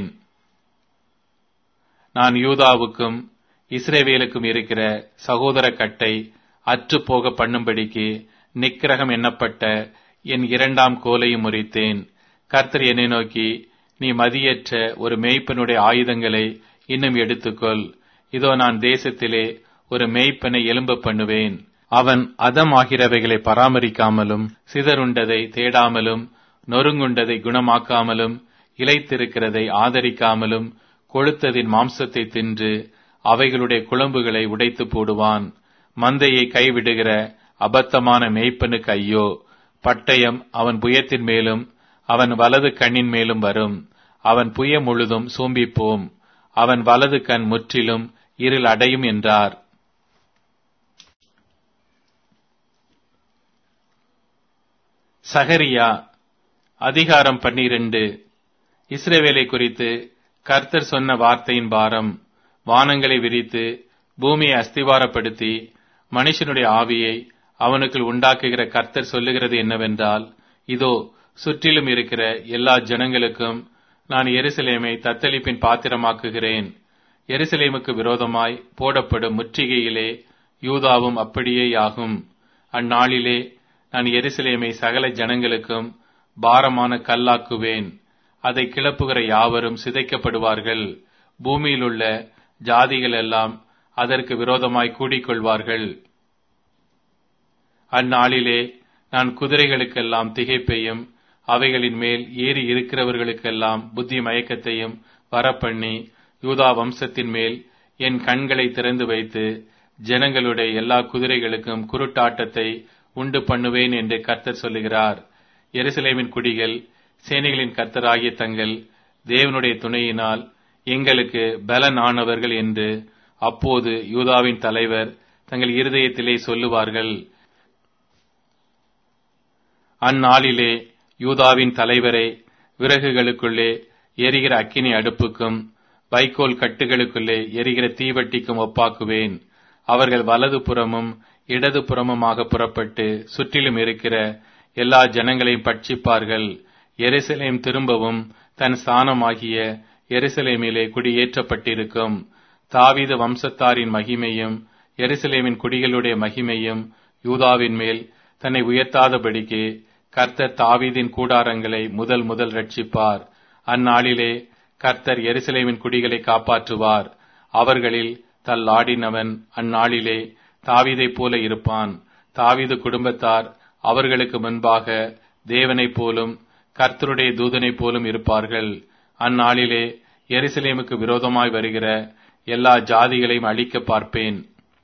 நான் யூதாவுக்கும் இஸ்ரேவேலுக்கும் இருக்கிற சகோதர கட்டை அற்று போக பண்ணும்படிக்கு நிக்கிரகம் எண்ணப்பட்ட என் இரண்டாம் கோலையும் முறித்தேன் கர்த்தர் என்னை நோக்கி நீ மதியற்ற ஒரு மேய்ப்பனுடைய ஆயுதங்களை இன்னும் எடுத்துக்கொள் இதோ நான் தேசத்திலே ஒரு மேய்ப்பனை எலும்ப பண்ணுவேன் அவன் அதமாகிறவைகளை பராமரிக்காமலும் சிதறுண்டதை தேடாமலும் நொறுங்குண்டதை குணமாக்காமலும் இலைத்திருக்கிறதை ஆதரிக்காமலும் கொழுத்ததின் மாம்சத்தை தின்று அவைகளுடைய குழம்புகளை உடைத்து போடுவான் மந்தையை கைவிடுகிற அபத்தமான மேய்ப்பனுக்கு ஐயோ பட்டயம் அவன் புயத்தின் மேலும் அவன் வலது கண்ணின் மேலும் வரும் அவன் புய முழுதும் சூம்பிப்போம் அவன் வலது கண் முற்றிலும் இருள் அடையும் என்றார் சகரியா அதிகாரம் பன்னிரண்டு இஸ்ரேவேலை குறித்து கர்த்தர் சொன்ன வார்த்தையின் பாரம் வானங்களை விரித்து பூமியை அஸ்திவாரப்படுத்தி மனுஷனுடைய ஆவியை அவனுக்குள் உண்டாக்குகிற கர்த்தர் சொல்லுகிறது என்னவென்றால் இதோ சுற்றிலும் இருக்கிற எல்லா ஜனங்களுக்கும் நான் எருசலேமை தத்தளிப்பின் பாத்திரமாக்குகிறேன் எருசலேமுக்கு விரோதமாய் போடப்படும் முற்றுகையிலே யூதாவும் அப்படியேயாகும் அந்நாளிலே நான் எருசலேமை சகல ஜனங்களுக்கும் பாரமான கல்லாக்குவேன் அதை கிளப்புகிற யாவரும் சிதைக்கப்படுவார்கள் பூமியிலுள்ள ஜாதிகள் எல்லாம் அதற்கு விரோதமாய் கூடிக்கொள்வார்கள் அந்நாளிலே நான் குதிரைகளுக்கெல்லாம் திகைப்பையும் அவைகளின் மேல் ஏறி இருக்கிறவர்களுக்கெல்லாம் புத்தி மயக்கத்தையும் வரப்பண்ணி யூதா வம்சத்தின் மேல் என் கண்களை திறந்து வைத்து ஜனங்களுடைய எல்லா குதிரைகளுக்கும் குருட்டாட்டத்தை உண்டு பண்ணுவேன் என்று கர்த்தர் சொல்லுகிறார் எருசலேமின் குடிகள் சேனைகளின் கர்த்தராகிய தங்கள் தேவனுடைய துணையினால் எங்களுக்கு பலன் ஆனவர்கள் என்று அப்போது யூதாவின் தலைவர் தங்கள் இருதயத்திலே சொல்லுவார்கள் அந்நாளிலே யூதாவின் தலைவரை விறகுகளுக்குள்ளே எரிகிற அக்கினி அடுப்புக்கும் வைக்கோல் கட்டுகளுக்குள்ளே எரிகிற தீவட்டிக்கும் ஒப்பாக்குவேன் அவர்கள் வலது புறமும் இடது புறமுமாக புறப்பட்டு சுற்றிலும் இருக்கிற எல்லா ஜனங்களையும் பட்சிப்பார்கள் எருசலேம் திரும்பவும் தன் ஸ்தானமாகிய எருசலேமிலே குடியேற்றப்பட்டிருக்கும் தாவீது வம்சத்தாரின் மகிமையும் எருசலேமின் குடிகளுடைய மகிமையும் யூதாவின் மேல் தன்னை உயர்த்தாதபடிக்கு கர்த்தர் தாவீதின் கூடாரங்களை முதல் முதல் ரட்சிப்பார் அந்நாளிலே கர்த்தர் எருசலேமின் குடிகளை காப்பாற்றுவார் அவர்களில் தள்ளாடினவன் அந்நாளிலே தாவீதைப் போல இருப்பான் தாவீது குடும்பத்தார் அவர்களுக்கு முன்பாக தேவனைப் போலும் கர்த்தருடைய தூதனைப் போலும் இருப்பார்கள் அந்நாளிலே எருசலேமுக்கு விரோதமாய் வருகிற எல்லா ஜாதிகளையும் அழிக்க பார்ப்பேன்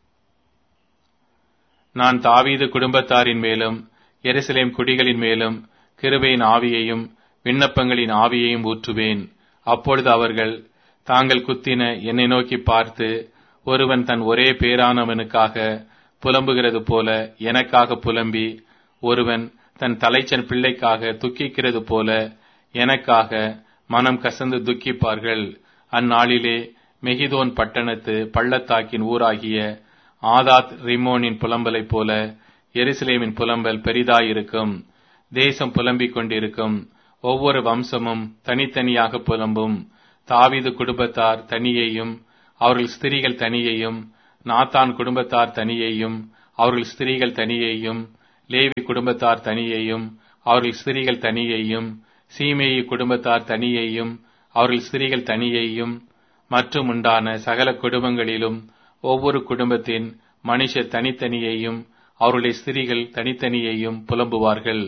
நான் தாவீது குடும்பத்தாரின் மேலும் எருசலேம் குடிகளின் மேலும் கிருபையின் ஆவியையும் விண்ணப்பங்களின் ஆவியையும் ஊற்றுவேன் அப்பொழுது அவர்கள் தாங்கள் குத்தின என்னை நோக்கி பார்த்து ஒருவன் தன் ஒரே பேரானவனுக்காக புலம்புகிறது போல எனக்காக புலம்பி ஒருவன் தன் தலைச்சன் பிள்ளைக்காக துக்கிக்கிறது போல எனக்காக மனம் கசந்து துக்கிப்பார்கள் அந்நாளிலே மெகிதோன் பட்டணத்து பள்ளத்தாக்கின் ஊராகிய ஆதாத் ரிமோனின் புலம்பலைப் போல எருசலேமின் புலம்பல் பெரிதாயிருக்கும் தேசம் புலம்பிக் கொண்டிருக்கும் ஒவ்வொரு வம்சமும் தனித்தனியாக புலம்பும் தாவீது குடும்பத்தார் தனியையும் அவர்கள் ஸ்திரீகள் தனியையும் நாத்தான் குடும்பத்தார் தனியையும் அவர்கள் ஸ்திரீகள் தனியையும் லேவி குடும்பத்தார் தனியையும் அவர்கள் ஸ்திரீகள் தனியையும் சீமேயி குடும்பத்தார் தனியையும் அவர்கள் ஸ்திரீகள் தனியையும் மற்றும் உண்டான சகல குடும்பங்களிலும் ஒவ்வொரு குடும்பத்தின் மனுஷர் தனித்தனியையும் அவருடைய ஸ்திரீகள் தனித்தனியையும் புலம்புவார்கள்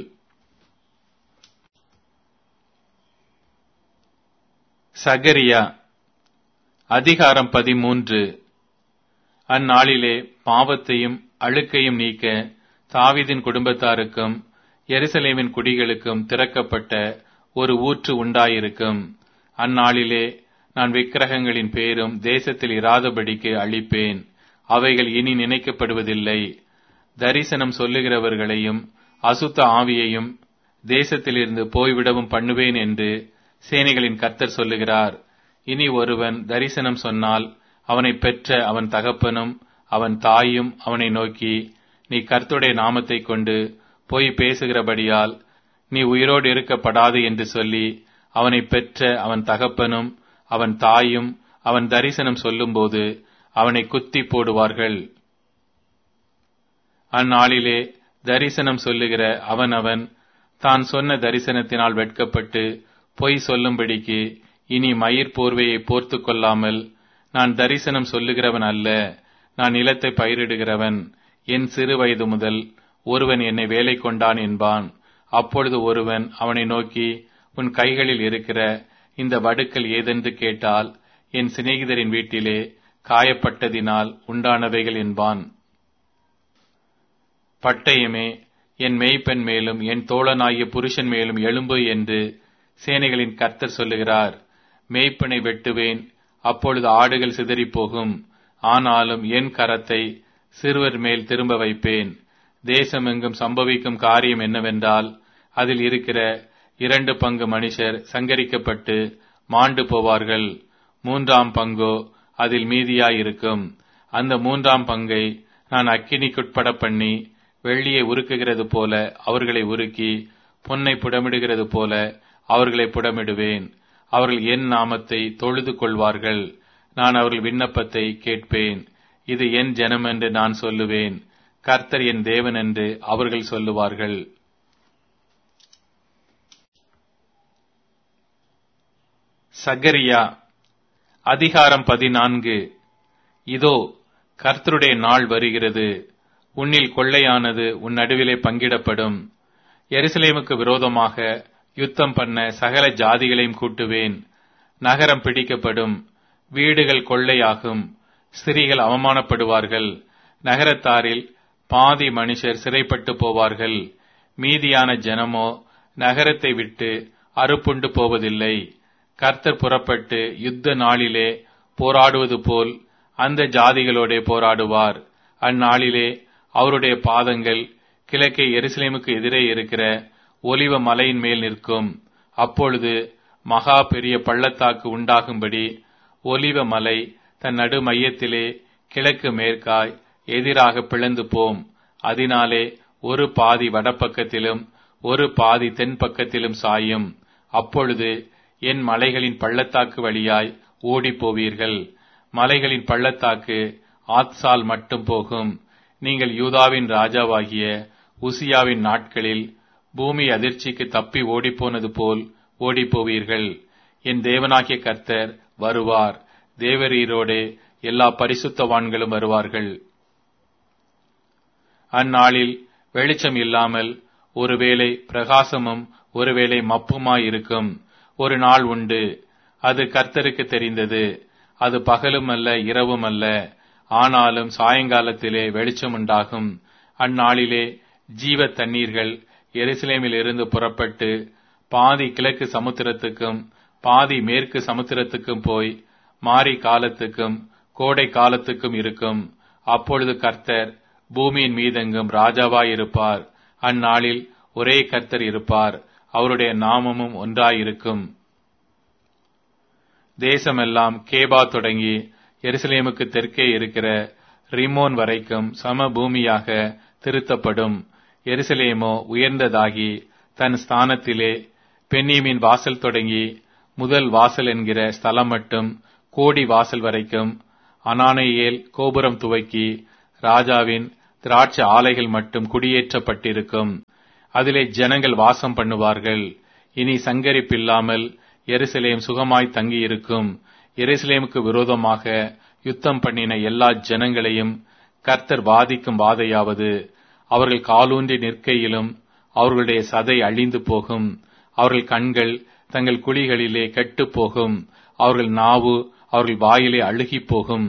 சகரியா அதிகாரம் பதிமூன்று அந்நாளிலே பாவத்தையும் அழுக்கையும் நீக்க தாவீதின் குடும்பத்தாருக்கும் எருசலேமின் குடிகளுக்கும் திறக்கப்பட்ட ஒரு ஊற்று உண்டாயிருக்கும் அந்நாளிலே நான் விக்கிரகங்களின் பேரும் தேசத்தில் இராதபடிக்கு அழிப்பேன் அவைகள் இனி நினைக்கப்படுவதில்லை தரிசனம் சொல்லுகிறவர்களையும் அசுத்த ஆவியையும் தேசத்திலிருந்து போய்விடவும் பண்ணுவேன் என்று சேனைகளின் கர்த்தர் சொல்லுகிறார் இனி ஒருவன் தரிசனம் சொன்னால் அவனை பெற்ற அவன் தகப்பனும் அவன் தாயும் அவனை நோக்கி நீ கர்த்துடைய நாமத்தை கொண்டு போய் பேசுகிறபடியால் நீ உயிரோடு இருக்கப்படாது என்று சொல்லி அவனை பெற்ற அவன் தகப்பனும் அவன் தாயும் அவன் தரிசனம் சொல்லும்போது அவனை குத்தி போடுவார்கள் அந்நாளிலே தரிசனம் சொல்லுகிற அவனவன் தான் சொன்ன தரிசனத்தினால் வெட்கப்பட்டு பொய் சொல்லும்படிக்கு இனி மயிர் போர்வையை போர்த்து கொள்ளாமல் நான் தரிசனம் சொல்லுகிறவன் அல்ல நான் நிலத்தை பயிரிடுகிறவன் என் சிறு வயது முதல் ஒருவன் என்னை வேலை கொண்டான் என்பான் அப்பொழுது ஒருவன் அவனை நோக்கி உன் கைகளில் இருக்கிற இந்த வடுக்கள் ஏதென்று கேட்டால் என் சிநேகிதரின் வீட்டிலே காயப்பட்டதினால் உண்டானவைகள் என்பான் பட்டயமே என் மேய்ப்பன் மேலும் என் தோழனாகிய புருஷன் மேலும் எழும்பு என்று சேனைகளின் கர்த்தர் சொல்லுகிறார் மேய்ப்பனை வெட்டுவேன் அப்பொழுது ஆடுகள் சிதறிப்போகும் ஆனாலும் என் கரத்தை சிறுவர் மேல் திரும்ப வைப்பேன் தேசமெங்கும் சம்பவிக்கும் காரியம் என்னவென்றால் அதில் இருக்கிற இரண்டு பங்கு மனுஷர் சங்கரிக்கப்பட்டு மாண்டு போவார்கள் மூன்றாம் பங்கோ அதில் மீதியாயிருக்கும் அந்த மூன்றாம் பங்கை நான் அக்கினிக்குட்பட பண்ணி வெள்ளியை உருக்குகிறது போல அவர்களை உருக்கி பொன்னை புடமிடுகிறது போல அவர்களை புடமிடுவேன் அவர்கள் என் நாமத்தை தொழுது கொள்வார்கள் நான் அவர்கள் விண்ணப்பத்தை கேட்பேன் இது என் ஜனம் என்று நான் சொல்லுவேன் கர்த்தர் என் தேவன் என்று அவர்கள் சொல்லுவார்கள் சகரியா அதிகாரம் பதினான்கு இதோ கர்த்தருடைய நாள் வருகிறது உன்னில் கொள்ளையானது உன் நடுவிலே பங்கிடப்படும் எருசலேமுக்கு விரோதமாக யுத்தம் பண்ண சகல ஜாதிகளையும் கூட்டுவேன் நகரம் பிடிக்கப்படும் வீடுகள் கொள்ளையாகும் ஸ்திரீகள் அவமானப்படுவார்கள் நகரத்தாரில் பாதி மனுஷர் சிறைப்பட்டு போவார்கள் மீதியான ஜனமோ நகரத்தை விட்டு அறுப்புண்டு போவதில்லை கர்த்தர் புறப்பட்டு யுத்த நாளிலே போராடுவது போல் அந்த ஜாதிகளோடே போராடுவார் அந்நாளிலே அவருடைய பாதங்கள் கிழக்கே எருசலேமுக்கு எதிரே இருக்கிற ஒலிவ மலையின் மேல் நிற்கும் அப்பொழுது மகா பெரிய பள்ளத்தாக்கு உண்டாகும்படி ஒலிவ மலை தன் நடு மையத்திலே கிழக்கு மேற்காய் எதிராக பிளந்து போம் அதனாலே ஒரு பாதி வடப்பக்கத்திலும் ஒரு பாதி தென் பக்கத்திலும் சாயும் அப்பொழுது என் மலைகளின் பள்ளத்தாக்கு வழியாய் ஓடிப் போவீர்கள் மலைகளின் பள்ளத்தாக்கு ஆத்சால் மட்டும் போகும் நீங்கள் யூதாவின் ராஜாவாகிய உசியாவின் நாட்களில் பூமி அதிர்ச்சிக்கு தப்பி ஓடிப்போனது போல் ஓடிப்போவீர்கள் என் தேவனாகிய கர்த்தர் வருவார் தேவரீரோடே எல்லா பரிசுத்தவான்களும் வருவார்கள் அந்நாளில் வெளிச்சம் இல்லாமல் ஒருவேளை பிரகாசமும் ஒருவேளை மப்புமாயிருக்கும் ஒரு நாள் உண்டு அது கர்த்தருக்கு தெரிந்தது அது பகலும் அல்ல இரவும் அல்ல ஆனாலும் சாயங்காலத்திலே வெளிச்சம் உண்டாகும் அந்நாளிலே ஜீவ தண்ணீர்கள் எருசலேமில் இருந்து புறப்பட்டு பாதி கிழக்கு சமுத்திரத்துக்கும் பாதி மேற்கு சமுத்திரத்துக்கும் போய் மாரி காலத்துக்கும் கோடை காலத்துக்கும் இருக்கும் அப்பொழுது கர்த்தர் பூமியின் மீதெங்கும் ராஜாவாயிருப்பார் அந்நாளில் ஒரே கர்த்தர் இருப்பார் அவருடைய நாமமும் ஒன்றாயிருக்கும் தேசமெல்லாம் கேபா தொடங்கி எருசலேமுக்கு தெற்கே இருக்கிற ரிமோன் வரைக்கும் சம பூமியாக திருத்தப்படும் எருசலேமோ உயர்ந்ததாகி தன் ஸ்தானத்திலே பென்னீமின் வாசல் தொடங்கி முதல் வாசல் என்கிற ஸ்தலம் மட்டும் கோடி வாசல் வரைக்கும் அனானையேல் கோபுரம் துவக்கி ராஜாவின் திராட்சை ஆலைகள் மட்டும் குடியேற்றப்பட்டிருக்கும் அதிலே ஜனங்கள் வாசம் பண்ணுவார்கள் இனி சங்கரிப்பில்லாமல் எருசலேம் சுகமாய் தங்கியிருக்கும் எருசலேமுக்கு விரோதமாக யுத்தம் பண்ணின எல்லா ஜனங்களையும் கர்த்தர் வாதிக்கும் வாதையாவது அவர்கள் காலூன்றி நிற்கையிலும் அவர்களுடைய சதை அழிந்து போகும் அவர்கள் கண்கள் தங்கள் குழிகளிலே கெட்டுப் போகும் அவர்கள் நாவு அவர்கள் வாயிலே அழுகிப் போகும்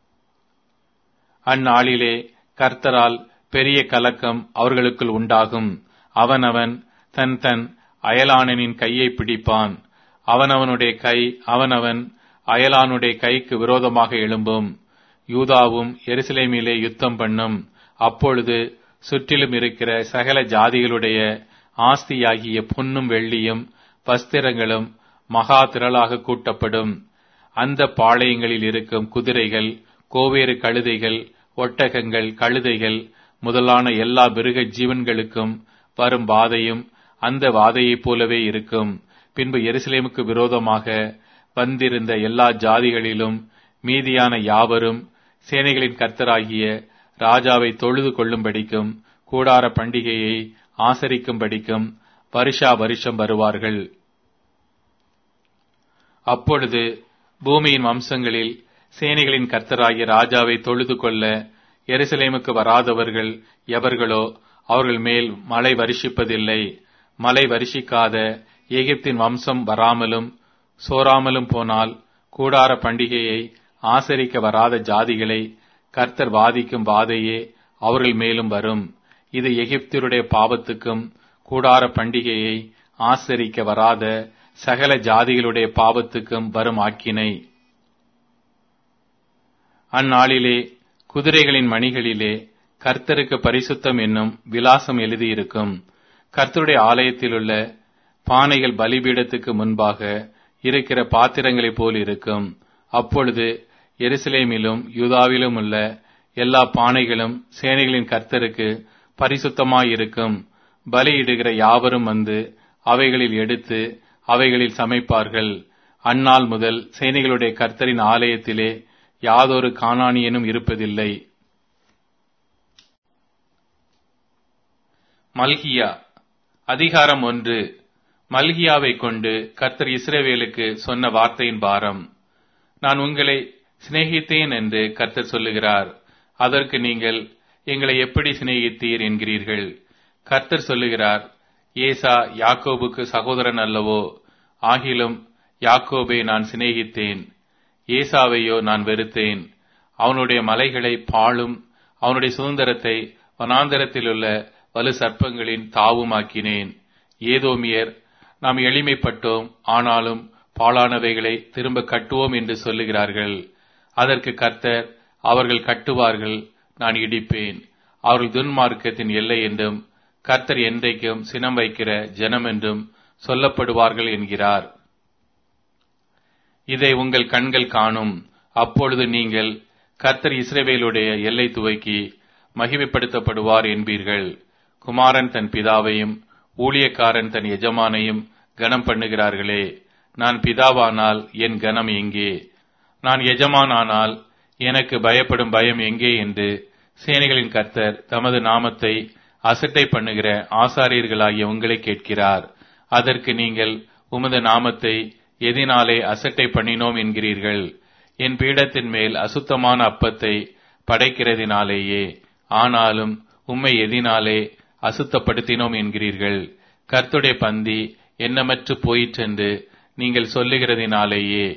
அந்நாளிலே கர்த்தரால் பெரிய கலக்கம் அவர்களுக்குள் உண்டாகும் அவனவன் தன் தன் அயலானனின் கையை பிடிப்பான் அவனவனுடைய கை அவனவன் அயலானுடைய கைக்கு விரோதமாக எழும்பும் யூதாவும் எருசலேமிலே யுத்தம் பண்ணும் அப்பொழுது சுற்றிலும் இருக்கிற சகல ஜாதிகளுடைய ஆஸ்தியாகிய பொன்னும் வெள்ளியும் வஸ்திரங்களும் மகா திரளாக கூட்டப்படும் அந்த பாளையங்களில் இருக்கும் குதிரைகள் கோவேறு கழுதைகள் ஒட்டகங்கள் கழுதைகள் முதலான எல்லா மிருக ஜீவன்களுக்கும் வரும் வாதையும் அந்த வாதையைப் போலவே இருக்கும் பின்பு எருசலேமுக்கு விரோதமாக வந்திருந்த எல்லா ஜாதிகளிலும் மீதியான யாவரும் சேனைகளின் கர்த்தராகிய ராஜாவை தொழுது கொள்ளும்படிக்கும் கூடார பண்டிகையை ஆசரிக்கும்படிக்கும் வருஷா வருஷம் வருவார்கள் அப்பொழுது பூமியின் வம்சங்களில் சேனைகளின் கர்த்தராகிய ராஜாவை தொழுது கொள்ள எருசலேமுக்கு வராதவர்கள் எவர்களோ அவர்கள் மேல் மழை வருஷிப்பதில்லை மழை வருஷிக்காத எகிப்தின் வம்சம் வராமலும் சோராமலும் போனால் கூடார பண்டிகையை ஆசரிக்க வராத ஜாதிகளை கர்த்தர் வாதிக்கும் வாதையே அவர்கள் மேலும் வரும் இது எகிப்தியருடைய பாவத்துக்கும் கூடார பண்டிகையை ஆசரிக்க வராத சகல ஜாதிகளுடைய பாவத்துக்கும் வரும் ஆக்கினை அந்நாளிலே குதிரைகளின் மணிகளிலே கர்த்தருக்கு பரிசுத்தம் என்னும் விலாசம் எழுதியிருக்கும் கர்த்தருடைய ஆலயத்திலுள்ள பானைகள் பலிபீடத்துக்கு முன்பாக இருக்கிற பாத்திரங்களைப் போல் இருக்கும் அப்பொழுது எருசலேமிலும் யூதாவிலும் உள்ள எல்லா பானைகளும் சேனைகளின் கர்த்தருக்கு பரிசுத்தமாயிருக்கும் பலியிடுகிற யாவரும் வந்து அவைகளில் எடுத்து அவைகளில் சமைப்பார்கள் அந்நாள் முதல் சேனைகளுடைய கர்த்தரின் ஆலயத்திலே யாதொரு காணானியனும் இருப்பதில்லை மல்கியா அதிகாரம் ஒன்று மல்கியாவை கொண்டு கர்த்தர் இஸ்ரவேலுக்கு சொன்ன வார்த்தையின் பாரம் நான் உங்களை சிநேகித்தேன் என்று கர்த்தர் சொல்லுகிறார் அதற்கு நீங்கள் எங்களை எப்படி சிநேகித்தீர் என்கிறீர்கள் கர்த்தர் சொல்லுகிறார் ஏசா யாக்கோபுக்கு சகோதரன் அல்லவோ ஆகிலும் யாக்கோபை நான் சிநேகித்தேன் ஏசாவையோ நான் வெறுத்தேன் அவனுடைய மலைகளை பாழும் அவனுடைய சுதந்திரத்தை வனாந்தரத்திலுள்ள வலு சர்ப்பங்களின் தாவுமாக்கினேன் ஏதோமியர் நாம் எளிமைப்பட்டோம் ஆனாலும் பாழானவைகளை திரும்ப கட்டுவோம் என்று சொல்லுகிறார்கள் அதற்கு கர்த்தர் அவர்கள் கட்டுவார்கள் நான் இடிப்பேன் அவர்கள் துன்மார்க்கத்தின் எல்லை என்றும் கர்த்தர் என்றைக்கும் சினம் வைக்கிற ஜனம் என்றும் சொல்லப்படுவார்கள் என்கிறார் இதை உங்கள் கண்கள் காணும் அப்பொழுது நீங்கள் கர்த்தர் இஸ்ரவேலுடைய எல்லை துவக்கி மகிமைப்படுத்தப்படுவார் என்பீர்கள் குமாரன் தன் பிதாவையும் ஊழியக்காரன் தன் எஜமானையும் கனம் பண்ணுகிறார்களே நான் பிதாவானால் என் கனம் எங்கே நான் எஜமானானால் எனக்கு பயப்படும் பயம் எங்கே என்று சேனைகளின் கர்த்தர் தமது நாமத்தை அசட்டை பண்ணுகிற ஆசாரியர்களாகிய உங்களை கேட்கிறார் அதற்கு நீங்கள் உமது நாமத்தை எதினாலே அசட்டை பண்ணினோம் என்கிறீர்கள் என் பீடத்தின் மேல் அசுத்தமான அப்பத்தை படைக்கிறதினாலேயே ஆனாலும் உம்மை எதினாலே அசுத்தப்படுத்தினோம் என்கிறீர்கள் கர்த்துடைய பந்தி எண்ணமற்று போயிற்றென்று நீங்கள் சொல்லுகிறதினாலேயே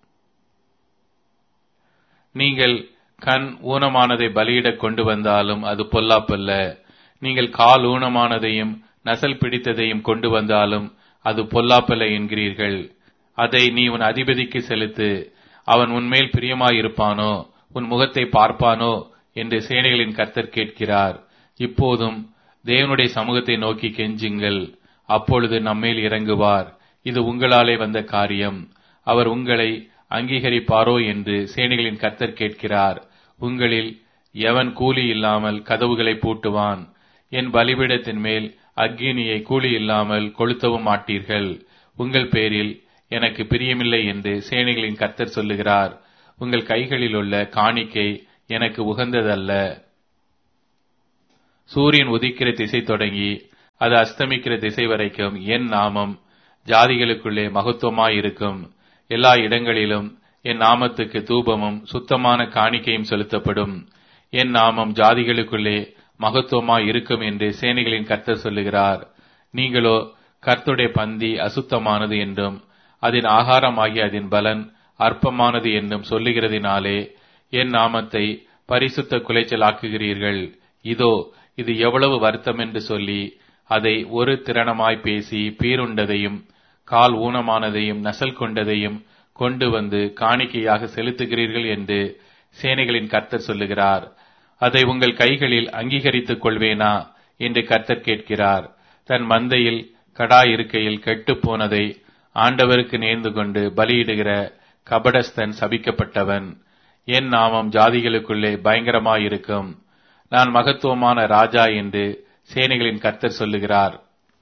நீங்கள் கண் ஊனமானதை பலியிடக் கொண்டு வந்தாலும் அது பொல்லாப்பல்ல நீங்கள் கால் ஊனமானதையும் நசல் பிடித்ததையும் கொண்டு வந்தாலும் அது பொல்லாப்பல்ல என்கிறீர்கள் அதை நீ உன் அதிபதிக்கு செலுத்து அவன் உன்மேல் பிரியமாயிருப்பானோ உன் முகத்தை பார்ப்பானோ என்று சேனைகளின் கர்த்தர் கேட்கிறார் இப்போதும் தேவனுடைய சமூகத்தை நோக்கி கெஞ்சுங்கள் அப்பொழுது நம்மேல் இறங்குவார் இது உங்களாலே வந்த காரியம் அவர் உங்களை அங்கீகரிப்பாரோ என்று சேனைகளின் கர்த்தர் கேட்கிறார் உங்களில் எவன் கூலி இல்லாமல் கதவுகளை பூட்டுவான் என் பலிபீடத்தின் மேல் அக்கினியை கூலி இல்லாமல் கொளுத்தவும் மாட்டீர்கள் உங்கள் பேரில் எனக்கு பிரியமில்லை என்று சேனைகளின் கர்த்தர் சொல்லுகிறார் உங்கள் கைகளில் உள்ள காணிக்கை எனக்கு உகந்ததல்ல சூரியன் உதிக்கிற திசை தொடங்கி அது அஸ்தமிக்கிற திசை வரைக்கும் என் நாமம் ஜாதிகளுக்குள்ளே மகத்துவமாயிருக்கும் எல்லா இடங்களிலும் என் நாமத்துக்கு தூபமும் சுத்தமான காணிக்கையும் செலுத்தப்படும் என் நாமம் ஜாதிகளுக்குள்ளே மகத்துவமாய் இருக்கும் என்று சேனைகளின் கர்த்தர் சொல்லுகிறார் நீங்களோ கர்த்தருடைய பந்தி அசுத்தமானது என்றும் அதன் ஆகாரமாகிய அதன் பலன் அற்பமானது என்றும் சொல்லுகிறதினாலே என் நாமத்தை பரிசுத்த குலைச்சலாக்குகிறீர்கள் இதோ இது எவ்வளவு வருத்தம் என்று சொல்லி அதை ஒரு திறனமாய் பேசி பீருண்டதையும் கால் ஊனமானதையும் நசல் கொண்டதையும் கொண்டு வந்து காணிக்கையாக செலுத்துகிறீர்கள் என்று சேனைகளின் கர்த்தர் சொல்லுகிறார் அதை உங்கள் கைகளில் அங்கீகரித்துக் கொள்வேனா என்று கர்த்தர் கேட்கிறார் தன் மந்தையில் கடா இருக்கையில் கெட்டுப் போனதை ஆண்டவருக்கு நேர்ந்து கொண்டு பலியிடுகிற கபடஸ்தன் சபிக்கப்பட்டவன் என் நாமம் ஜாதிகளுக்குள்ளே பயங்கரமாயிருக்கும் நான் மகத்துவமான ராஜா என்று சேனைகளின் கர்த்தர் சொல்லுகிறார்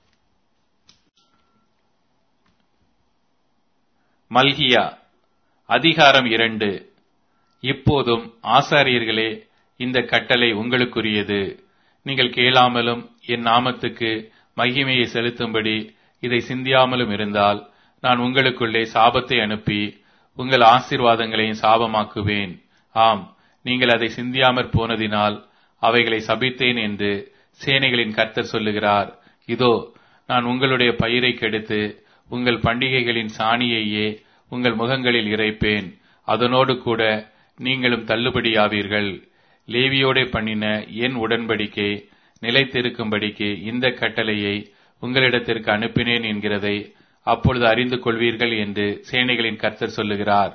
மல்கியா அதிகாரம் இரண்டு இப்போதும் ஆசாரியர்களே இந்த கட்டளை உங்களுக்குரியது நீங்கள் கேளாமலும் என் நாமத்துக்கு மகிமையை செலுத்தும்படி இதை சிந்தியாமலும் இருந்தால் நான் உங்களுக்குள்ளே சாபத்தை அனுப்பி உங்கள் ஆசீர்வாதங்களையும் சாபமாக்குவேன் ஆம் நீங்கள் அதை சிந்தியாமற் போனதினால் அவைகளை சபித்தேன் என்று சேனைகளின் கர்த்தர் சொல்லுகிறார் இதோ நான் உங்களுடைய பயிரை கெடுத்து உங்கள் பண்டிகைகளின் சாணியையே உங்கள் முகங்களில் இறைப்பேன் அதனோடு கூட நீங்களும் தள்ளுபடியாவீர்கள் லேவியோடே பண்ணின என் உடன்படிக்கை நிலைத்திருக்கும்படிக்கு இந்த கட்டளையை உங்களிடத்திற்கு அனுப்பினேன் என்கிறதை அப்பொழுது அறிந்து கொள்வீர்கள் என்று சேனைகளின் கர்த்தர் சொல்லுகிறார்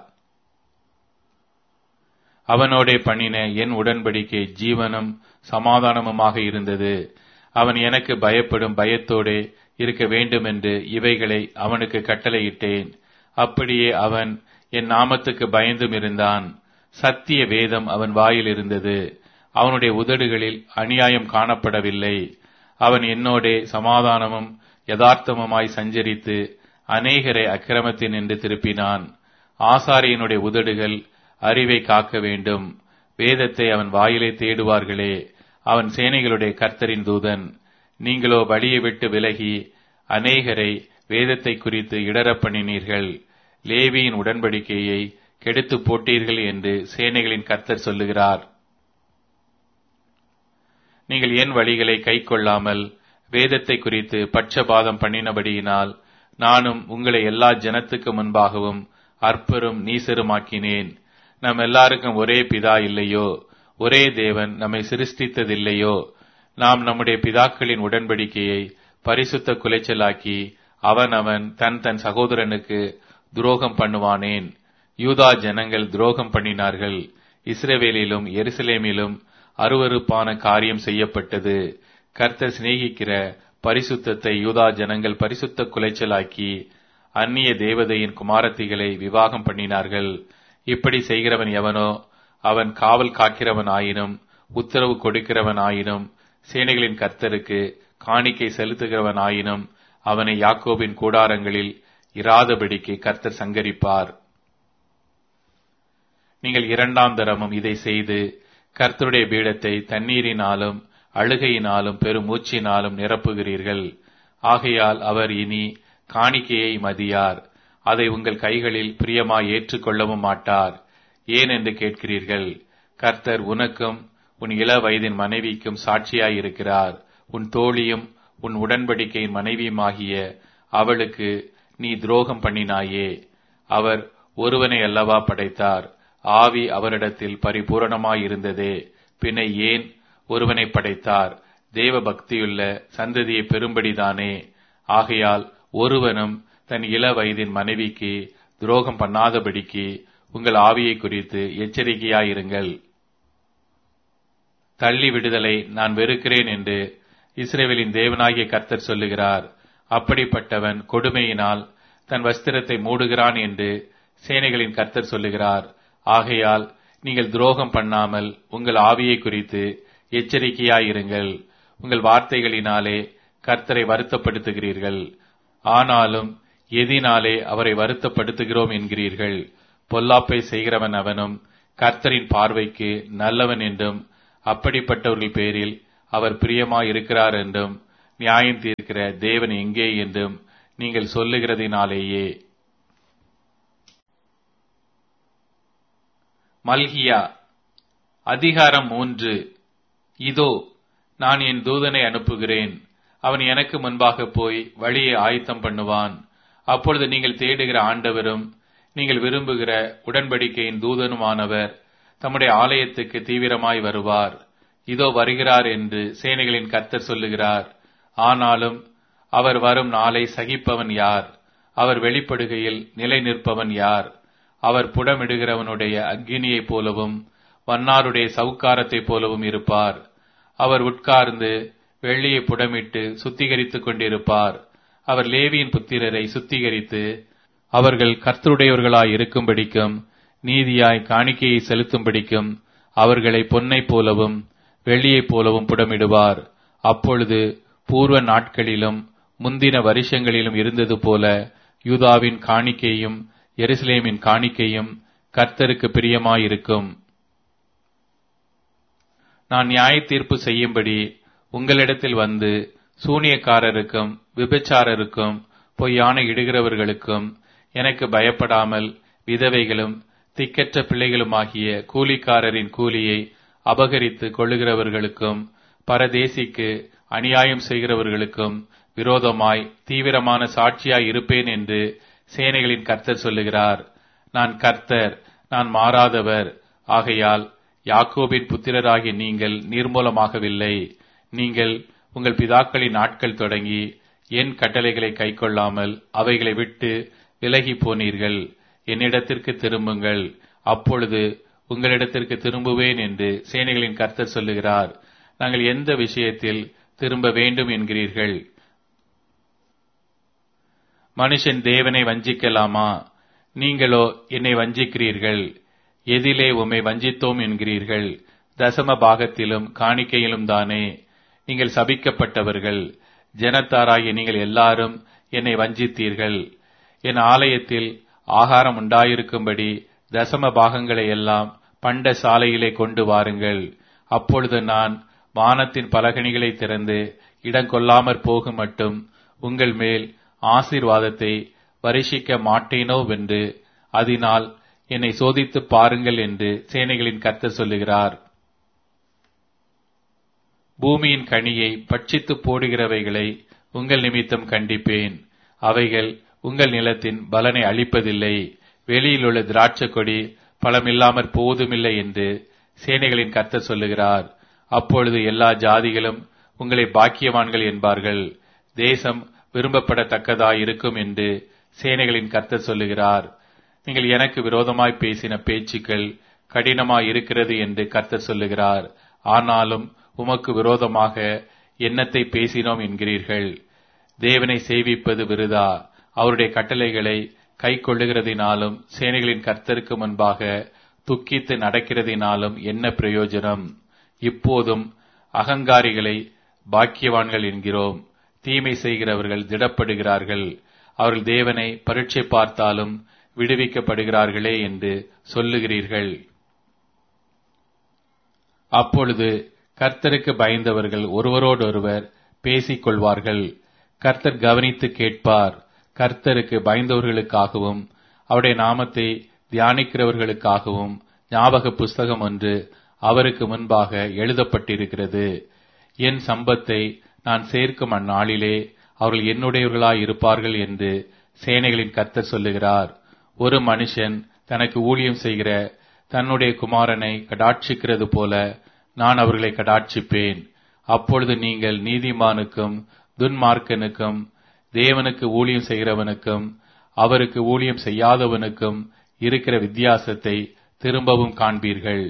அவனோடே பண்ணின என் உடன்படிக்கை ஜீவனும் சமாதானமுமாக இருந்தது அவன் எனக்கு பயப்படும் பயத்தோடே இருக்க வேண்டும் என்று இவைகளை அவனுக்கு கட்டளையிட்டேன் அப்படியே அவன் என் நாமத்துக்கு பயந்தும் இருந்தான் சத்திய வேதம் அவன் வாயில் இருந்தது அவனுடைய உதடுகளில் அநியாயம் காணப்படவில்லை அவன் என்னோடே சமாதானமும் யதார்த்தமுமாய் சஞ்சரித்து அநேகரை அக்கிரமத்தின் என்று திருப்பினான் ஆசாரியனுடைய உதடுகள் அறிவை காக்க வேண்டும் வேதத்தை அவன் வாயிலே தேடுவார்களே அவன் சேனைகளுடைய கர்த்தரின் தூதன் நீங்களோ வழியை விட்டு விலகி அநேகரை வேதத்தை குறித்து இடரப் பண்ணினீர்கள் லேவியின் உடன்படிக்கையை கெடுத்து போட்டீர்கள் என்று சேனைகளின் கர்த்தர் சொல்லுகிறார் நீங்கள் என் வழிகளை கை கொள்ளாமல் வேதத்தை குறித்து பட்சபாதம் பண்ணினபடியினால் நானும் உங்களை எல்லா ஜனத்துக்கு முன்பாகவும் அற்பரும் நீசருமாக்கினேன் நம் எல்லாருக்கும் ஒரே பிதா இல்லையோ ஒரே தேவன் நம்மை சிருஷ்டித்ததில்லையோ நாம் நம்முடைய பிதாக்களின் உடன்படிக்கையை பரிசுத்த குலைச்சலாக்கி அவன் அவன் தன் தன் சகோதரனுக்கு துரோகம் பண்ணுவானேன் யூதா ஜனங்கள் துரோகம் பண்ணினார்கள் இஸ்ரேவேலிலும் எருசலேமிலும் அருவருப்பான காரியம் செய்யப்பட்டது கர்த்தர் சிநேகிக்கிற பரிசுத்தத்தை யூதா ஜனங்கள் பரிசுத்த குலைச்சலாக்கி அந்நிய தேவதையின் குமாரத்திகளை விவாகம் பண்ணினார்கள் இப்படி செய்கிறவன் எவனோ அவன் காவல் காக்கிறவன் ஆயினும் உத்தரவு கொடுக்கிறவன் ஆயினும் சேனைகளின் கர்த்தருக்கு காணிக்கை செலுத்துகிறவன் ஆயினும் அவனை யாக்கோபின் கூடாரங்களில் இராதபடிக்கு கர்த்தர் சங்கரிப்பார் நீங்கள் இரண்டாம் தரமும் இதை செய்து கர்த்தருடைய பீடத்தை தண்ணீரினாலும் அழுகையினாலும் பெரும் மூச்சினாலும் நிரப்புகிறீர்கள் ஆகையால் அவர் இனி காணிக்கையை மதியார் அதை உங்கள் கைகளில் பிரியமாய் ஏற்றுக்கொள்ளவும் மாட்டார் ஏன் என்று கேட்கிறீர்கள் கர்த்தர் உனக்கும் உன் இள வயதின் மனைவிக்கும் சாட்சியாயிருக்கிறார் உன் தோழியும் உன் உடன்படிக்கையின் மனைவியுமாகிய அவளுக்கு நீ துரோகம் பண்ணினாயே அவர் ஒருவனை அல்லவா படைத்தார் ஆவி அவரிடத்தில் பரிபூரணமாயிருந்ததே பின்ன ஏன் ஒருவனை படைத்தார் தேவ பக்தியுள்ள சந்ததியை பெரும்படிதானே ஆகையால் ஒருவனும் தன் இள வயதின் மனைவிக்கு துரோகம் பண்ணாதபடிக்கு உங்கள் ஆவியை குறித்து எச்சரிக்கையாயிருங்கள் தள்ளி விடுதலை நான் வெறுக்கிறேன் என்று இஸ்ரேவேலின் தேவனாகிய கர்த்தர் சொல்லுகிறார் அப்படிப்பட்டவன் கொடுமையினால் தன் வஸ்திரத்தை மூடுகிறான் என்று சேனைகளின் கர்த்தர் சொல்லுகிறார் ஆகையால் நீங்கள் துரோகம் பண்ணாமல் உங்கள் ஆவியை குறித்து எச்சரிக்கையாயிருங்கள் உங்கள் வார்த்தைகளினாலே கர்த்தரை வருத்தப்படுத்துகிறீர்கள் ஆனாலும் எதினாலே அவரை வருத்தப்படுத்துகிறோம் என்கிறீர்கள் பொல்லாப்பை செய்கிறவன் அவனும் கர்த்தரின் பார்வைக்கு நல்லவன் என்றும் அப்படிப்பட்டவர்கள் பேரில் அவர் பிரியமாய் இருக்கிறார் என்றும் நியாயம் தீர்க்கிற தேவன் எங்கே என்றும் நீங்கள் சொல்லுகிறதினாலேயே மல்கியா அதிகாரம் மூன்று இதோ நான் என் தூதனை அனுப்புகிறேன் அவன் எனக்கு முன்பாக போய் வழியை ஆயத்தம் பண்ணுவான் அப்பொழுது நீங்கள் தேடுகிற ஆண்டவரும் நீங்கள் விரும்புகிற உடன்படிக்கையின் தூதனுமானவர் தம்முடைய ஆலயத்துக்கு தீவிரமாய் வருவார் இதோ வருகிறார் என்று சேனைகளின் கர்த்தர் சொல்லுகிறார் ஆனாலும் அவர் வரும் நாளை சகிப்பவன் யார் அவர் வெளிப்படுகையில் நிலை நிற்பவன் யார் அவர் புடமிடுகிறவனுடைய அக்கினியைப் போலவும் வன்னாருடைய சவுக்காரத்தைப் போலவும் இருப்பார் அவர் உட்கார்ந்து வெள்ளியை புடமிட்டு சுத்திகரித்துக் கொண்டிருப்பார் அவர் லேவியின் புத்திரரை சுத்திகரித்து அவர்கள் கர்த்தருடையவர்களாய் இருக்கும்படிக்கும் நீதியாய் காணிக்கையை செலுத்தும்படிக்கும் அவர்களை பொன்னைப் போலவும் வெள்ளியைப் போலவும் புடமிடுவார் அப்பொழுது பூர்வ நாட்களிலும் முந்தின வருஷங்களிலும் இருந்தது போல யூதாவின் காணிக்கையும் எருசலேமின் காணிக்கையும் கர்த்தருக்கு பிரியமாயிருக்கும் நான் நியாய தீர்ப்பு செய்யும்படி உங்களிடத்தில் வந்து சூனியக்காரருக்கும் விபச்சாரருக்கும் பொய்யான இடுகிறவர்களுக்கும் எனக்கு பயப்படாமல் விதவைகளும் திக்கற்ற பிள்ளைகளுமாகிய கூலிக்காரரின் கூலியை அபகரித்து கொள்ளுகிறவர்களுக்கும் பரதேசிக்கு அநியாயம் செய்கிறவர்களுக்கும் விரோதமாய் தீவிரமான சாட்சியாய் இருப்பேன் என்று சேனைகளின் கர்த்தர் சொல்லுகிறார் நான் கர்த்தர் நான் மாறாதவர் ஆகையால் யாக்கோபின் புத்திரராகிய நீங்கள் நிர்மூலமாகவில்லை நீங்கள் உங்கள் பிதாக்களின் நாட்கள் தொடங்கி என் கட்டளைகளை கைக்கொள்ளாமல் அவைகளை விட்டு விலகி போனீர்கள் என்னிடத்திற்கு திரும்புங்கள் அப்பொழுது உங்களிடத்திற்கு திரும்புவேன் என்று சேனைகளின் கர்த்தர் சொல்லுகிறார் நாங்கள் எந்த விஷயத்தில் திரும்ப வேண்டும் என்கிறீர்கள் மனுஷன் தேவனை வஞ்சிக்கலாமா நீங்களோ என்னை வஞ்சிக்கிறீர்கள் எதிலே உம்மை வஞ்சித்தோம் என்கிறீர்கள் தசம பாகத்திலும் காணிக்கையிலும் தானே நீங்கள் சபிக்கப்பட்டவர்கள் ஜனத்தாராகிய நீங்கள் எல்லாரும் என்னை வஞ்சித்தீர்கள் என் ஆலயத்தில் ஆகாரம் உண்டாயிருக்கும்படி தசம பாகங்களை எல்லாம் பண்ட சாலையிலே கொண்டு வாருங்கள் அப்பொழுது நான் வானத்தின் பலகணிகளை திறந்து இடம் கொள்ளாமற் போகும் மட்டும் உங்கள் மேல் ஆசீர்வாதத்தை வருஷிக்க மாட்டேனோ வென்று அதனால் என்னை சோதித்து பாருங்கள் என்று சேனைகளின் கர்த்தர் சொல்லுகிறார் பூமியின் கனியை பட்சித்து போடுகிறவைகளை உங்கள் நிமித்தம் கண்டிப்பேன் அவைகள் உங்கள் நிலத்தின் பலனை அளிப்பதில்லை வெளியில் உள்ள திராட்சை கொடி பலமில்லாமற் போவதுமில்லை என்று சேனைகளின் கர்த்தர் சொல்லுகிறார் அப்பொழுது எல்லா ஜாதிகளும் உங்களை பாக்கியவான்கள் என்பார்கள் தேசம் விரும்பப்படத்தக்கதாய் இருக்கும் என்று சேனைகளின் கர்த்தர் சொல்லுகிறார் நீங்கள் எனக்கு விரோதமாய் பேசின பேச்சுக்கள் கடினமாய் இருக்கிறது என்று கர்த்தர் சொல்லுகிறார் ஆனாலும் உமக்கு விரோதமாக எண்ணத்தை பேசினோம் என்கிறீர்கள் தேவனை சேவிப்பது விருதா அவருடைய கட்டளைகளை கை கொள்ளுகிறதினாலும் சேனைகளின் கர்த்தருக்கு முன்பாக துக்கித்து நடக்கிறதினாலும் என்ன பிரயோஜனம் இப்போதும் அகங்காரிகளை பாக்கியவான்கள் என்கிறோம் தீமை செய்கிறவர்கள் திடப்படுகிறார்கள் அவர்கள் தேவனை பரீட்சை பார்த்தாலும் விடுவிக்கப்படுகிறார்களே என்று சொல்லுகிறீர்கள் அப்பொழுது கர்த்தருக்கு பயந்தவர்கள் ஒருவரோடொருவர் பேசிக் கொள்வார்கள் கர்த்தர் கவனித்து கேட்பார் கர்த்தருக்கு பயந்தவர்களுக்காகவும் அவருடைய நாமத்தை தியானிக்கிறவர்களுக்காகவும் ஞாபக புஸ்தகம் ஒன்று அவருக்கு முன்பாக எழுதப்பட்டிருக்கிறது என் சம்பத்தை நான் சேர்க்கும் அந்நாளிலே அவர்கள் என்னுடையவர்களாய் இருப்பார்கள் என்று சேனைகளின் கர்த்தர் சொல்லுகிறார் ஒரு மனுஷன் தனக்கு ஊழியம் செய்கிற தன்னுடைய குமாரனை கடாட்சிக்கிறது போல நான் அவர்களை கடாட்சிப்பேன் அப்பொழுது நீங்கள் நீதிமானுக்கும் துன்மார்க்கனுக்கும் தேவனுக்கு ஊழியம் செய்கிறவனுக்கும் அவருக்கு ஊழியம் செய்யாதவனுக்கும் இருக்கிற வித்தியாசத்தை திரும்பவும் காண்பீர்கள்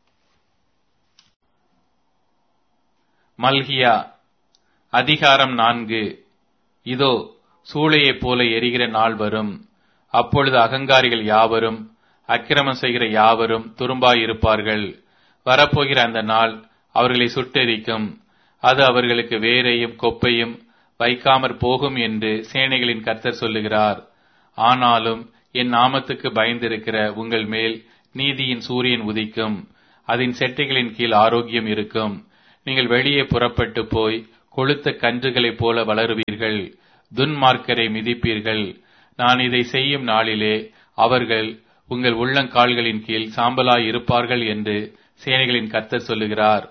மல்கியா அதிகாரம் நான்கு இதோ சூளையைப் போல எரிகிற நாள் வரும் அப்பொழுது அகங்காரிகள் யாவரும் அக்கிரமம் செய்கிற யாவரும் துரும்பாயிருப்பார்கள் வரப்போகிற அந்த நாள் அவர்களை சுட்டெரிக்கும் அது அவர்களுக்கு வேரையும் கொப்பையும் வைக்காமற் போகும் என்று சேனைகளின் கர்த்தர் சொல்லுகிறார் ஆனாலும் என் நாமத்துக்கு பயந்திருக்கிற உங்கள் மேல் நீதியின் சூரியன் உதிக்கும் அதன் செட்டைகளின் கீழ் ஆரோக்கியம் இருக்கும் நீங்கள் வெளியே புறப்பட்டு போய் கொழுத்த கன்றுகளைப் போல வளருவீர்கள் துன்மார்க்கரை மிதிப்பீர்கள் நான் இதை செய்யும் நாளிலே அவர்கள் உங்கள் உள்ளங்கால்களின் கீழ் சாம்பலாய் இருப்பார்கள் என்று சேனைகளின் கர்த்தர் சொல்லுகிறார்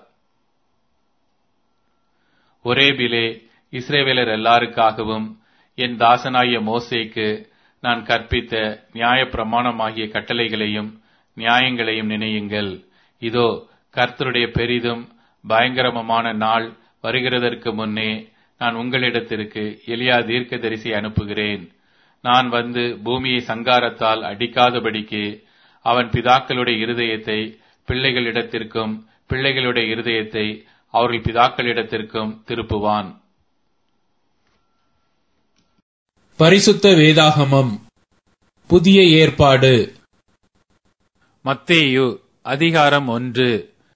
ஒரேபிலே இஸ்ரேவேலர் எல்லாருக்காகவும் என் தாசனாகிய மோசேக்கு நான் கற்பித்த நியாய பிரமாணமாகிய கட்டளைகளையும் நியாயங்களையும் நினையுங்கள் இதோ கர்த்தருடைய பெரிதும் பயங்கரமான நாள் வருகிறதற்கு முன்னே நான் உங்களிடத்திற்கு எலியா தீர்க்கதரிசி அனுப்புகிறேன் நான் வந்து பூமியை சங்காரத்தால் அடிக்காதபடிக்கு அவன் பிதாக்களுடைய இருதயத்தை பிள்ளைகளிடத்திற்கும் பிள்ளைகளுடைய இருதயத்தை அவர்கள் பிதாக்களிடத்திற்கும் திருப்புவான் பரிசுத்த வேதாகமம் புதிய ஏற்பாடு மத்தேயு அதிகாரம் ஒன்று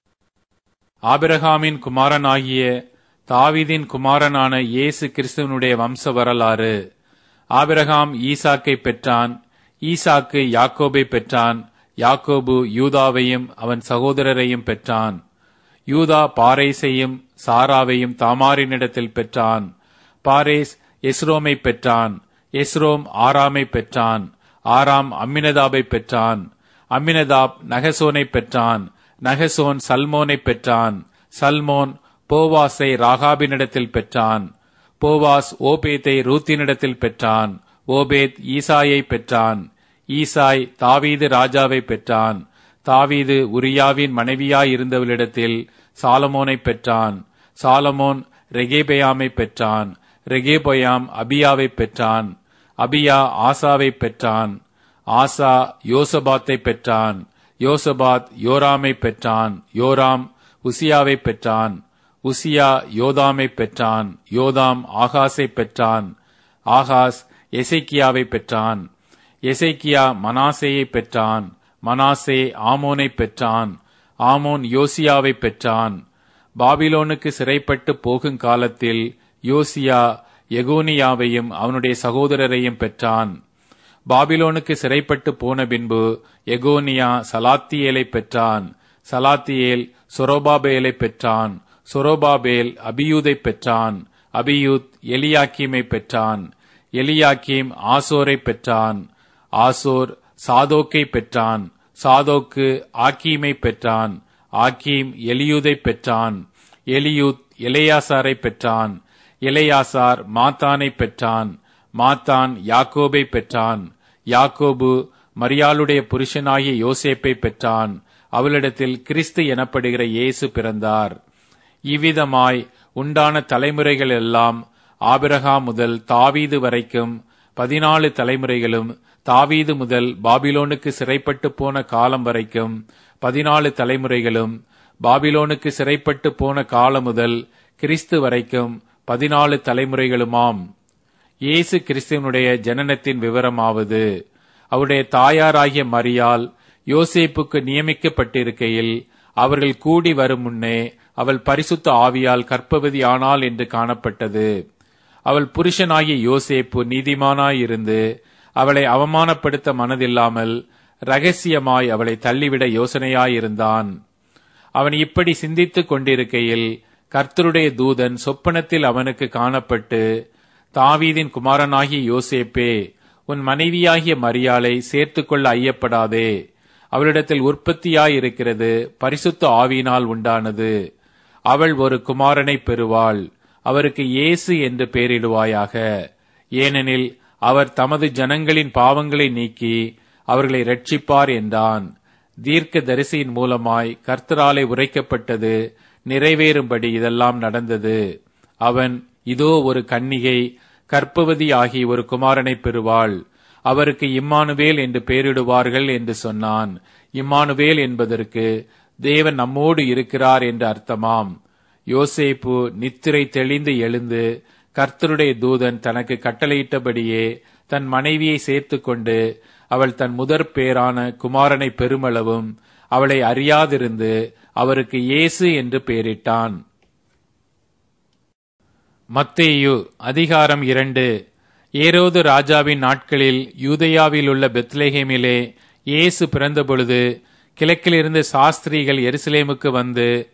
ஆபிரகாமின் குமாரனாகிய தாவீதின் குமாரனான இயேசு கிறிஸ்துவனுடைய வம்ச வரலாறு ஆபிரகாம் ஈசாக்கை பெற்றான் ஈசாக்கு யாக்கோபை பெற்றான் யாக்கோபு யூதாவையும் அவன் சகோதரரையும் பெற்றான் யூதா பாரேசையும் சாராவையும் தாமாரினிடத்தில் பெற்றான் பாரேஸ் எஸ்ரோமை பெற்றான் எஸ்ரோம் ஆராமை பெற்றான் ஆராம் அம்மினதாபை பெற்றான் அம்மினதாப் நகசோனை பெற்றான் நகசோன் சல்மோனை பெற்றான் சல்மோன் போவாஸை ராகாபினிடத்தில் பெற்றான் போவாஸ் ஓபேத்தை ரூத்தினிடத்தில் பெற்றான் ஓபேத் ஈசாயை பெற்றான் ஈசாய் தாவீது ராஜாவை பெற்றான் தாவீது உரியாவின் மனைவியாயிருந்தவளிடத்தில் சாலமோனை பெற்றான் சாலமோன் ரெகேபயாமை பெற்றான் ரெகேபயாம் அபியாவை பெற்றான் அபியா ஆசாவை பெற்றான் ஆசா யோசபாத்தை பெற்றான் யோசபாத் யோராமை பெற்றான் யோராம் உசியாவை பெற்றான் உசியா யோதாமை பெற்றான் யோதாம் ஆகாஸை பெற்றான் ஆகாஸ் எசைக்கியாவை பெற்றான் எசைக்கியா மனாசேயை பெற்றான் மனாசே ஆமோனை பெற்றான் ஆமோன் யோசியாவை பெற்றான் பாபிலோனுக்கு சிறைப்பட்டு போகும் காலத்தில் யோசியா எகோனியாவையும் அவனுடைய சகோதரரையும் பெற்றான் பாபிலோனுக்கு சிறைப்பட்டு போன பின்பு எகோனியா சலாத்தியேலை பெற்றான் சலாத்தியேல் சொரோபாபேலை பெற்றான் சொரோபாபேல் அபியூதை பெற்றான் அபியூத் எலியாக்கீமை பெற்றான் எலியாக்கீம் ஆசோரை பெற்றான் ஆசோர் சாதோக்கை பெற்றான் சாதோக்கு ஆக்கீமை பெற்றான் ஆக்கீம் எலியூதை பெற்றான் எலியூத் எலையாசாரை பெற்றான் எலையாசார் மாத்தானை பெற்றான் மாத்தான் யாக்கோபை பெற்றான் யாக்கோபு மரியாளுடைய புருஷனாகிய யோசேப்பை பெற்றான் அவளிடத்தில் கிறிஸ்து எனப்படுகிற இயேசு பிறந்தார் இவ்விதமாய் உண்டான தலைமுறைகள் எல்லாம் ஆபிரகாம் முதல் தாவீது வரைக்கும் பதினாலு தலைமுறைகளும் தாவீது முதல் பாபிலோனுக்கு சிறைப்பட்டு போன காலம் வரைக்கும் பதினாலு தலைமுறைகளும் பாபிலோனுக்கு சிறைப்பட்டு போன காலம் முதல் கிறிஸ்து வரைக்கும் பதினாலு தலைமுறைகளுமாம் இயேசு கிறிஸ்துவனுடைய ஜனனத்தின் விவரமாவது அவருடைய தாயாராகிய மரியால் யோசேப்புக்கு நியமிக்கப்பட்டிருக்கையில் அவர்கள் கூடி வரும் முன்னே அவள் பரிசுத்த ஆவியால் கற்பவதி ஆனாள் என்று காணப்பட்டது அவள் புருஷனாகிய யோசேப்பு நீதிமானாயிருந்து அவளை அவமானப்படுத்த மனதில்லாமல் ரகசியமாய் அவளை தள்ளிவிட யோசனையாயிருந்தான் அவன் இப்படி சிந்தித்துக் கொண்டிருக்கையில் கர்த்தருடைய தூதன் சொப்பனத்தில் அவனுக்கு காணப்பட்டு தாவீதின் குமாரனாகிய யோசேப்பே உன் மனைவியாகிய மரியாளை சேர்த்துக்கொள்ள ஐயப்படாதே அவளிடத்தில் உற்பத்தியாயிருக்கிறது பரிசுத்த ஆவியினால் உண்டானது அவள் ஒரு குமாரனை பெறுவாள் அவருக்கு இயேசு என்று பெயரிடுவாயாக ஏனெனில் அவர் தமது ஜனங்களின் பாவங்களை நீக்கி அவர்களை ரட்சிப்பார் என்றான் தீர்க்க தரிசியின் மூலமாய் கர்த்தராலே உரைக்கப்பட்டது நிறைவேறும்படி இதெல்லாம் நடந்தது அவன் இதோ ஒரு கன்னிகை கற்பவதி ஆகி ஒரு குமாரனை பெறுவாள் அவருக்கு இம்மானுவேல் என்று பெயரிடுவார்கள் என்று சொன்னான் இம்மானுவேல் என்பதற்கு தேவன் நம்மோடு இருக்கிறார் என்று அர்த்தமாம் யோசேப்பு நித்திரை தெளிந்து எழுந்து கர்த்தருடைய தூதன் தனக்கு கட்டளையிட்டபடியே தன் மனைவியை சேர்த்துக்கொண்டு அவள் தன் முதற் பேரான குமாரனை பெருமளவும் அவளை அறியாதிருந்து அவருக்கு இயேசு என்று பெயரிட்டான் மத்தேயு அதிகாரம் இரண்டு ஏரோது ராஜாவின் நாட்களில் யூதயாவில் உள்ள பெத்லேஹேமிலே இயேசு பிறந்தபொழுது கிழக்கிலிருந்து சாஸ்திரிகள் எருசலேமுக்கு வந்து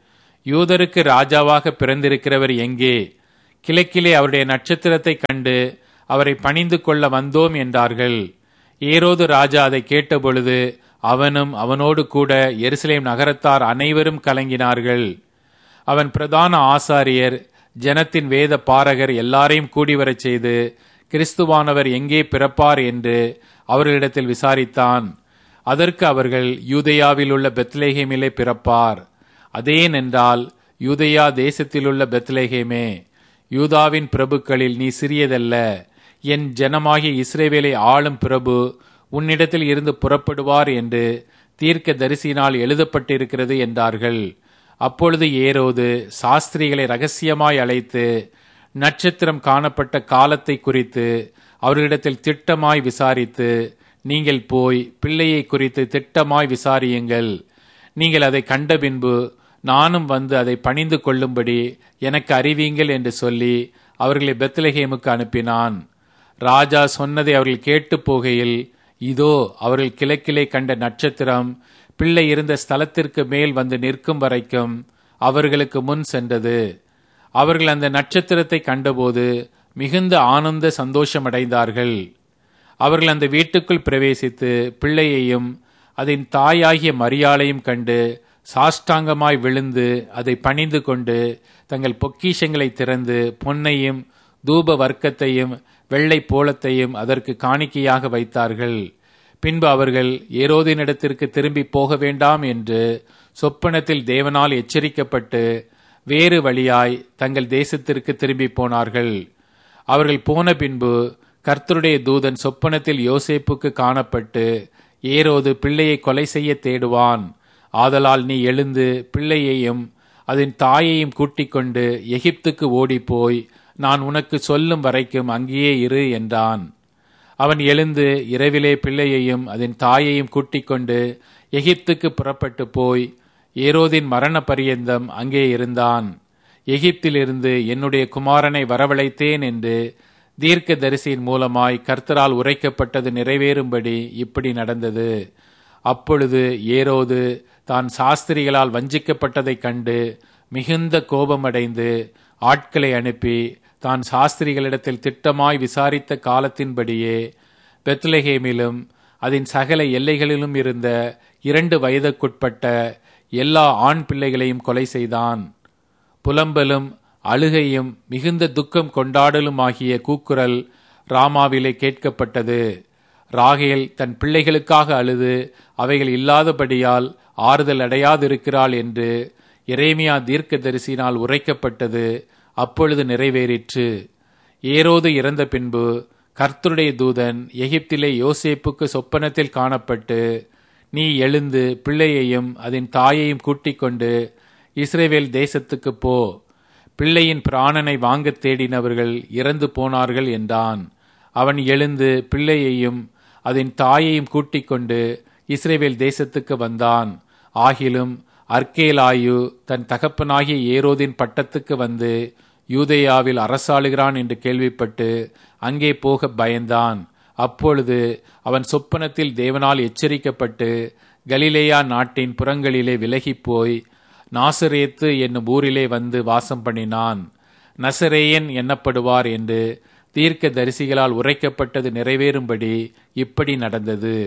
யூதருக்கு ராஜாவாக பிறந்திருக்கிறவர் எங்கே கிழக்கிலே அவருடைய நட்சத்திரத்தை கண்டு அவரை பணிந்து கொள்ள வந்தோம் என்றார்கள் ஏரோது ராஜா அதை கேட்டபொழுது அவனும் அவனோடு கூட எருசலேம் நகரத்தார் அனைவரும் கலங்கினார்கள் அவன் பிரதான ஆசாரியர் ஜனத்தின் வேத பாரகர் எல்லாரையும் கூடி வரச் செய்து கிறிஸ்துவானவர் எங்கே பிறப்பார் என்று அவர்களிடத்தில் விசாரித்தான் அதற்கு அவர்கள் யூதேயாவில் உள்ள பெத்லேஹேமிலே பிறப்பார் அதேனென்றால் யூதேயா தேசத்திலுள்ள பெத்லேஹேமே யூதாவின் பிரபுக்களில் நீ சிறியதல்ல என் ஜனமாகிய இஸ்ரேவேலை ஆளும் பிரபு உன்னிடத்தில் இருந்து புறப்படுவார் என்று தீர்க்க தரிசினால் எழுதப்பட்டிருக்கிறது என்றார்கள் அப்பொழுது ஏரோது சாஸ்திரிகளை ரகசியமாய் அழைத்து நட்சத்திரம் காணப்பட்ட காலத்தை குறித்து அவர்களிடத்தில் திட்டமாய் விசாரித்து நீங்கள் போய் பிள்ளையை குறித்து திட்டமாய் விசாரியுங்கள் நீங்கள் அதை கண்ட பின்பு நானும் வந்து அதை பணிந்து கொள்ளும்படி எனக்கு அறிவீங்கள் என்று சொல்லி அவர்களை பெத்லஹேமுக்கு அனுப்பினான் ராஜா சொன்னதை அவர்கள் கேட்டு போகையில் இதோ அவர்கள் கிழக்கிலே கண்ட நட்சத்திரம் பிள்ளை இருந்த ஸ்தலத்திற்கு மேல் வந்து நிற்கும் வரைக்கும் அவர்களுக்கு முன் சென்றது அவர்கள் அந்த நட்சத்திரத்தை கண்டபோது மிகுந்த ஆனந்த சந்தோஷமடைந்தார்கள் அவர்கள் அந்த வீட்டுக்குள் பிரவேசித்து பிள்ளையையும் அதன் தாயாகிய மரியாளையும் கண்டு சாஷ்டாங்கமாய் விழுந்து அதை பணிந்து கொண்டு தங்கள் பொக்கிஷங்களை திறந்து பொன்னையும் தூப வர்க்கத்தையும் வெள்ளை போலத்தையும் அதற்கு காணிக்கையாக வைத்தார்கள் பின்பு அவர்கள் ஏரோதினிடத்திற்கு திரும்பி போக வேண்டாம் என்று சொப்பனத்தில் தேவனால் எச்சரிக்கப்பட்டு வேறு வழியாய் தங்கள் தேசத்திற்கு திரும்பி போனார்கள் அவர்கள் போன பின்பு கர்த்தருடைய தூதன் சொப்பனத்தில் யோசேப்புக்கு காணப்பட்டு ஏரோது பிள்ளையை கொலை செய்ய தேடுவான் ஆதலால் நீ எழுந்து பிள்ளையையும் அதன் தாயையும் கூட்டிக் கொண்டு எகிப்துக்கு ஓடிப்போய் நான் உனக்கு சொல்லும் வரைக்கும் அங்கேயே இரு என்றான் அவன் எழுந்து இரவிலே பிள்ளையையும் அதன் தாயையும் கூட்டிக் கொண்டு எகிப்துக்கு புறப்பட்டு போய் ஏரோதின் மரண பரியந்தம் அங்கே இருந்தான் எகிப்திலிருந்து என்னுடைய குமாரனை வரவழைத்தேன் என்று தீர்க்க தரிசியின் மூலமாய் கர்த்தரால் உரைக்கப்பட்டது நிறைவேறும்படி இப்படி நடந்தது அப்பொழுது ஏரோது தான் சாஸ்திரிகளால் வஞ்சிக்கப்பட்டதைக் கண்டு மிகுந்த கோபமடைந்து ஆட்களை அனுப்பி தான் சாஸ்திரிகளிடத்தில் திட்டமாய் விசாரித்த காலத்தின்படியே பெத்லஹேமிலும் அதன் சகல எல்லைகளிலும் இருந்த இரண்டு வயதுக்குட்பட்ட எல்லா ஆண் பிள்ளைகளையும் கொலை செய்தான் புலம்பலும் அழுகையும் மிகுந்த துக்கம் கொண்டாடலும் ஆகிய கூக்குரல் ராமாவிலே கேட்கப்பட்டது ராகேல் தன் பிள்ளைகளுக்காக அழுது அவைகள் இல்லாதபடியால் ஆறுதல் அடையாதிருக்கிறாள் என்று எரேமியா தீர்க்கதரிசினால் உரைக்கப்பட்டது அப்பொழுது நிறைவேறிற்று ஏரோது இறந்த பின்பு கர்த்தருடைய தூதன் எகிப்திலே யோசேப்புக்கு சொப்பனத்தில் காணப்பட்டு நீ எழுந்து பிள்ளையையும் அதன் தாயையும் கூட்டிக் கொண்டு இஸ்ரேவேல் தேசத்துக்கு போ பிள்ளையின் பிராணனை வாங்கத் தேடினவர்கள் இறந்து போனார்கள் என்றான் அவன் எழுந்து பிள்ளையையும் அதன் தாயையும் கூட்டிக் கொண்டு இஸ்ரேவேல் தேசத்துக்கு வந்தான் ஆகிலும் அர்க்கேலாயு தன் தகப்பனாகிய ஏரோதின் பட்டத்துக்கு வந்து யூதேயாவில் அரசாளுகிறான் என்று கேள்விப்பட்டு அங்கே போக பயந்தான் அப்பொழுது அவன் சொப்பனத்தில் தேவனால் எச்சரிக்கப்பட்டு கலிலேயா நாட்டின் புறங்களிலே விலகிப் போய் நாசரேத்து என்னும் ஊரிலே வந்து வாசம் பண்ணினான் நசரேயன் எண்ணப்படுவார் என்று தீர்க்க தரிசிகளால் உரைக்கப்பட்டது நிறைவேறும்படி இப்படி நடந்தது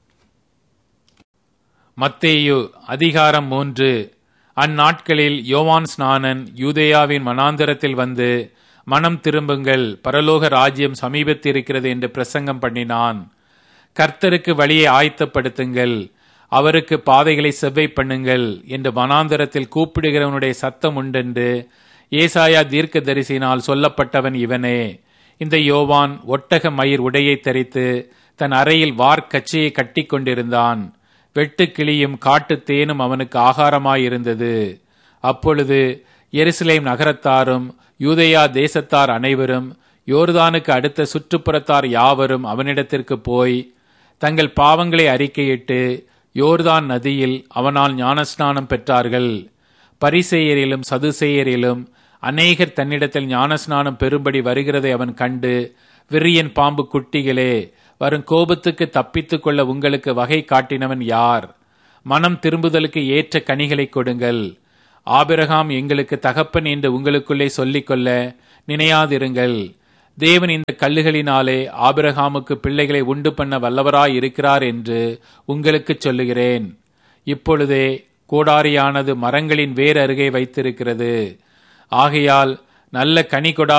மத்தேயு அதிகாரம் மூன்று அந்நாட்களில் யோவான் ஸ்நானன் யூதேயாவின் மனாந்தரத்தில் வந்து மனம் திரும்புங்கள் பரலோக ராஜ்யம் சமீபத்திருக்கிறது என்று பிரசங்கம் பண்ணினான் கர்த்தருக்கு வழியை ஆயத்தப்படுத்துங்கள் அவருக்கு பாதைகளை செவ்வை பண்ணுங்கள் என்று வனாந்தரத்தில் கூப்பிடுகிறவனுடைய சத்தம் உண்டென்று ஏசாயா தீர்க்க தரிசினால் சொல்லப்பட்டவன் இவனே இந்த யோவான் ஒட்டக மயிர் உடையை தரித்து தன் அறையில் வார்க்கச்சையை கட்டி கொண்டிருந்தான் வெட்டு கிளியும் காட்டு தேனும் அவனுக்கு ஆகாரமாயிருந்தது அப்பொழுது எருசலேம் நகரத்தாரும் யூதேயா தேசத்தார் அனைவரும் யோர்தானுக்கு அடுத்த சுற்றுப்புறத்தார் யாவரும் அவனிடத்திற்கு போய் தங்கள் பாவங்களை அறிக்கையிட்டு யோர்தான் நதியில் அவனால் ஞானஸ்நானம் பெற்றார்கள் பரிசெயரிலும் சதுசெயரிலும் அநேகர் தன்னிடத்தில் ஞானஸ்நானம் பெறும்படி வருகிறதை அவன் கண்டு விரியன் பாம்பு குட்டிகளே வரும் கோபத்துக்கு தப்பித்துக் கொள்ள உங்களுக்கு வகை காட்டினவன் யார் மனம் திரும்புதலுக்கு ஏற்ற கனிகளை கொடுங்கள் ஆபிரகாம் எங்களுக்கு தகப்பன் என்று உங்களுக்குள்ளே சொல்லிக்கொள்ள நினையாதிருங்கள் தேவன் இந்த கல்லுகளினாலே ஆபிரகாமுக்கு பிள்ளைகளை உண்டு பண்ண வல்லவராய் இருக்கிறார் என்று உங்களுக்கு சொல்லுகிறேன் இப்பொழுதே கோடாரியானது மரங்களின் வேர் அருகே வைத்திருக்கிறது ஆகையால் நல்ல கனி கொடா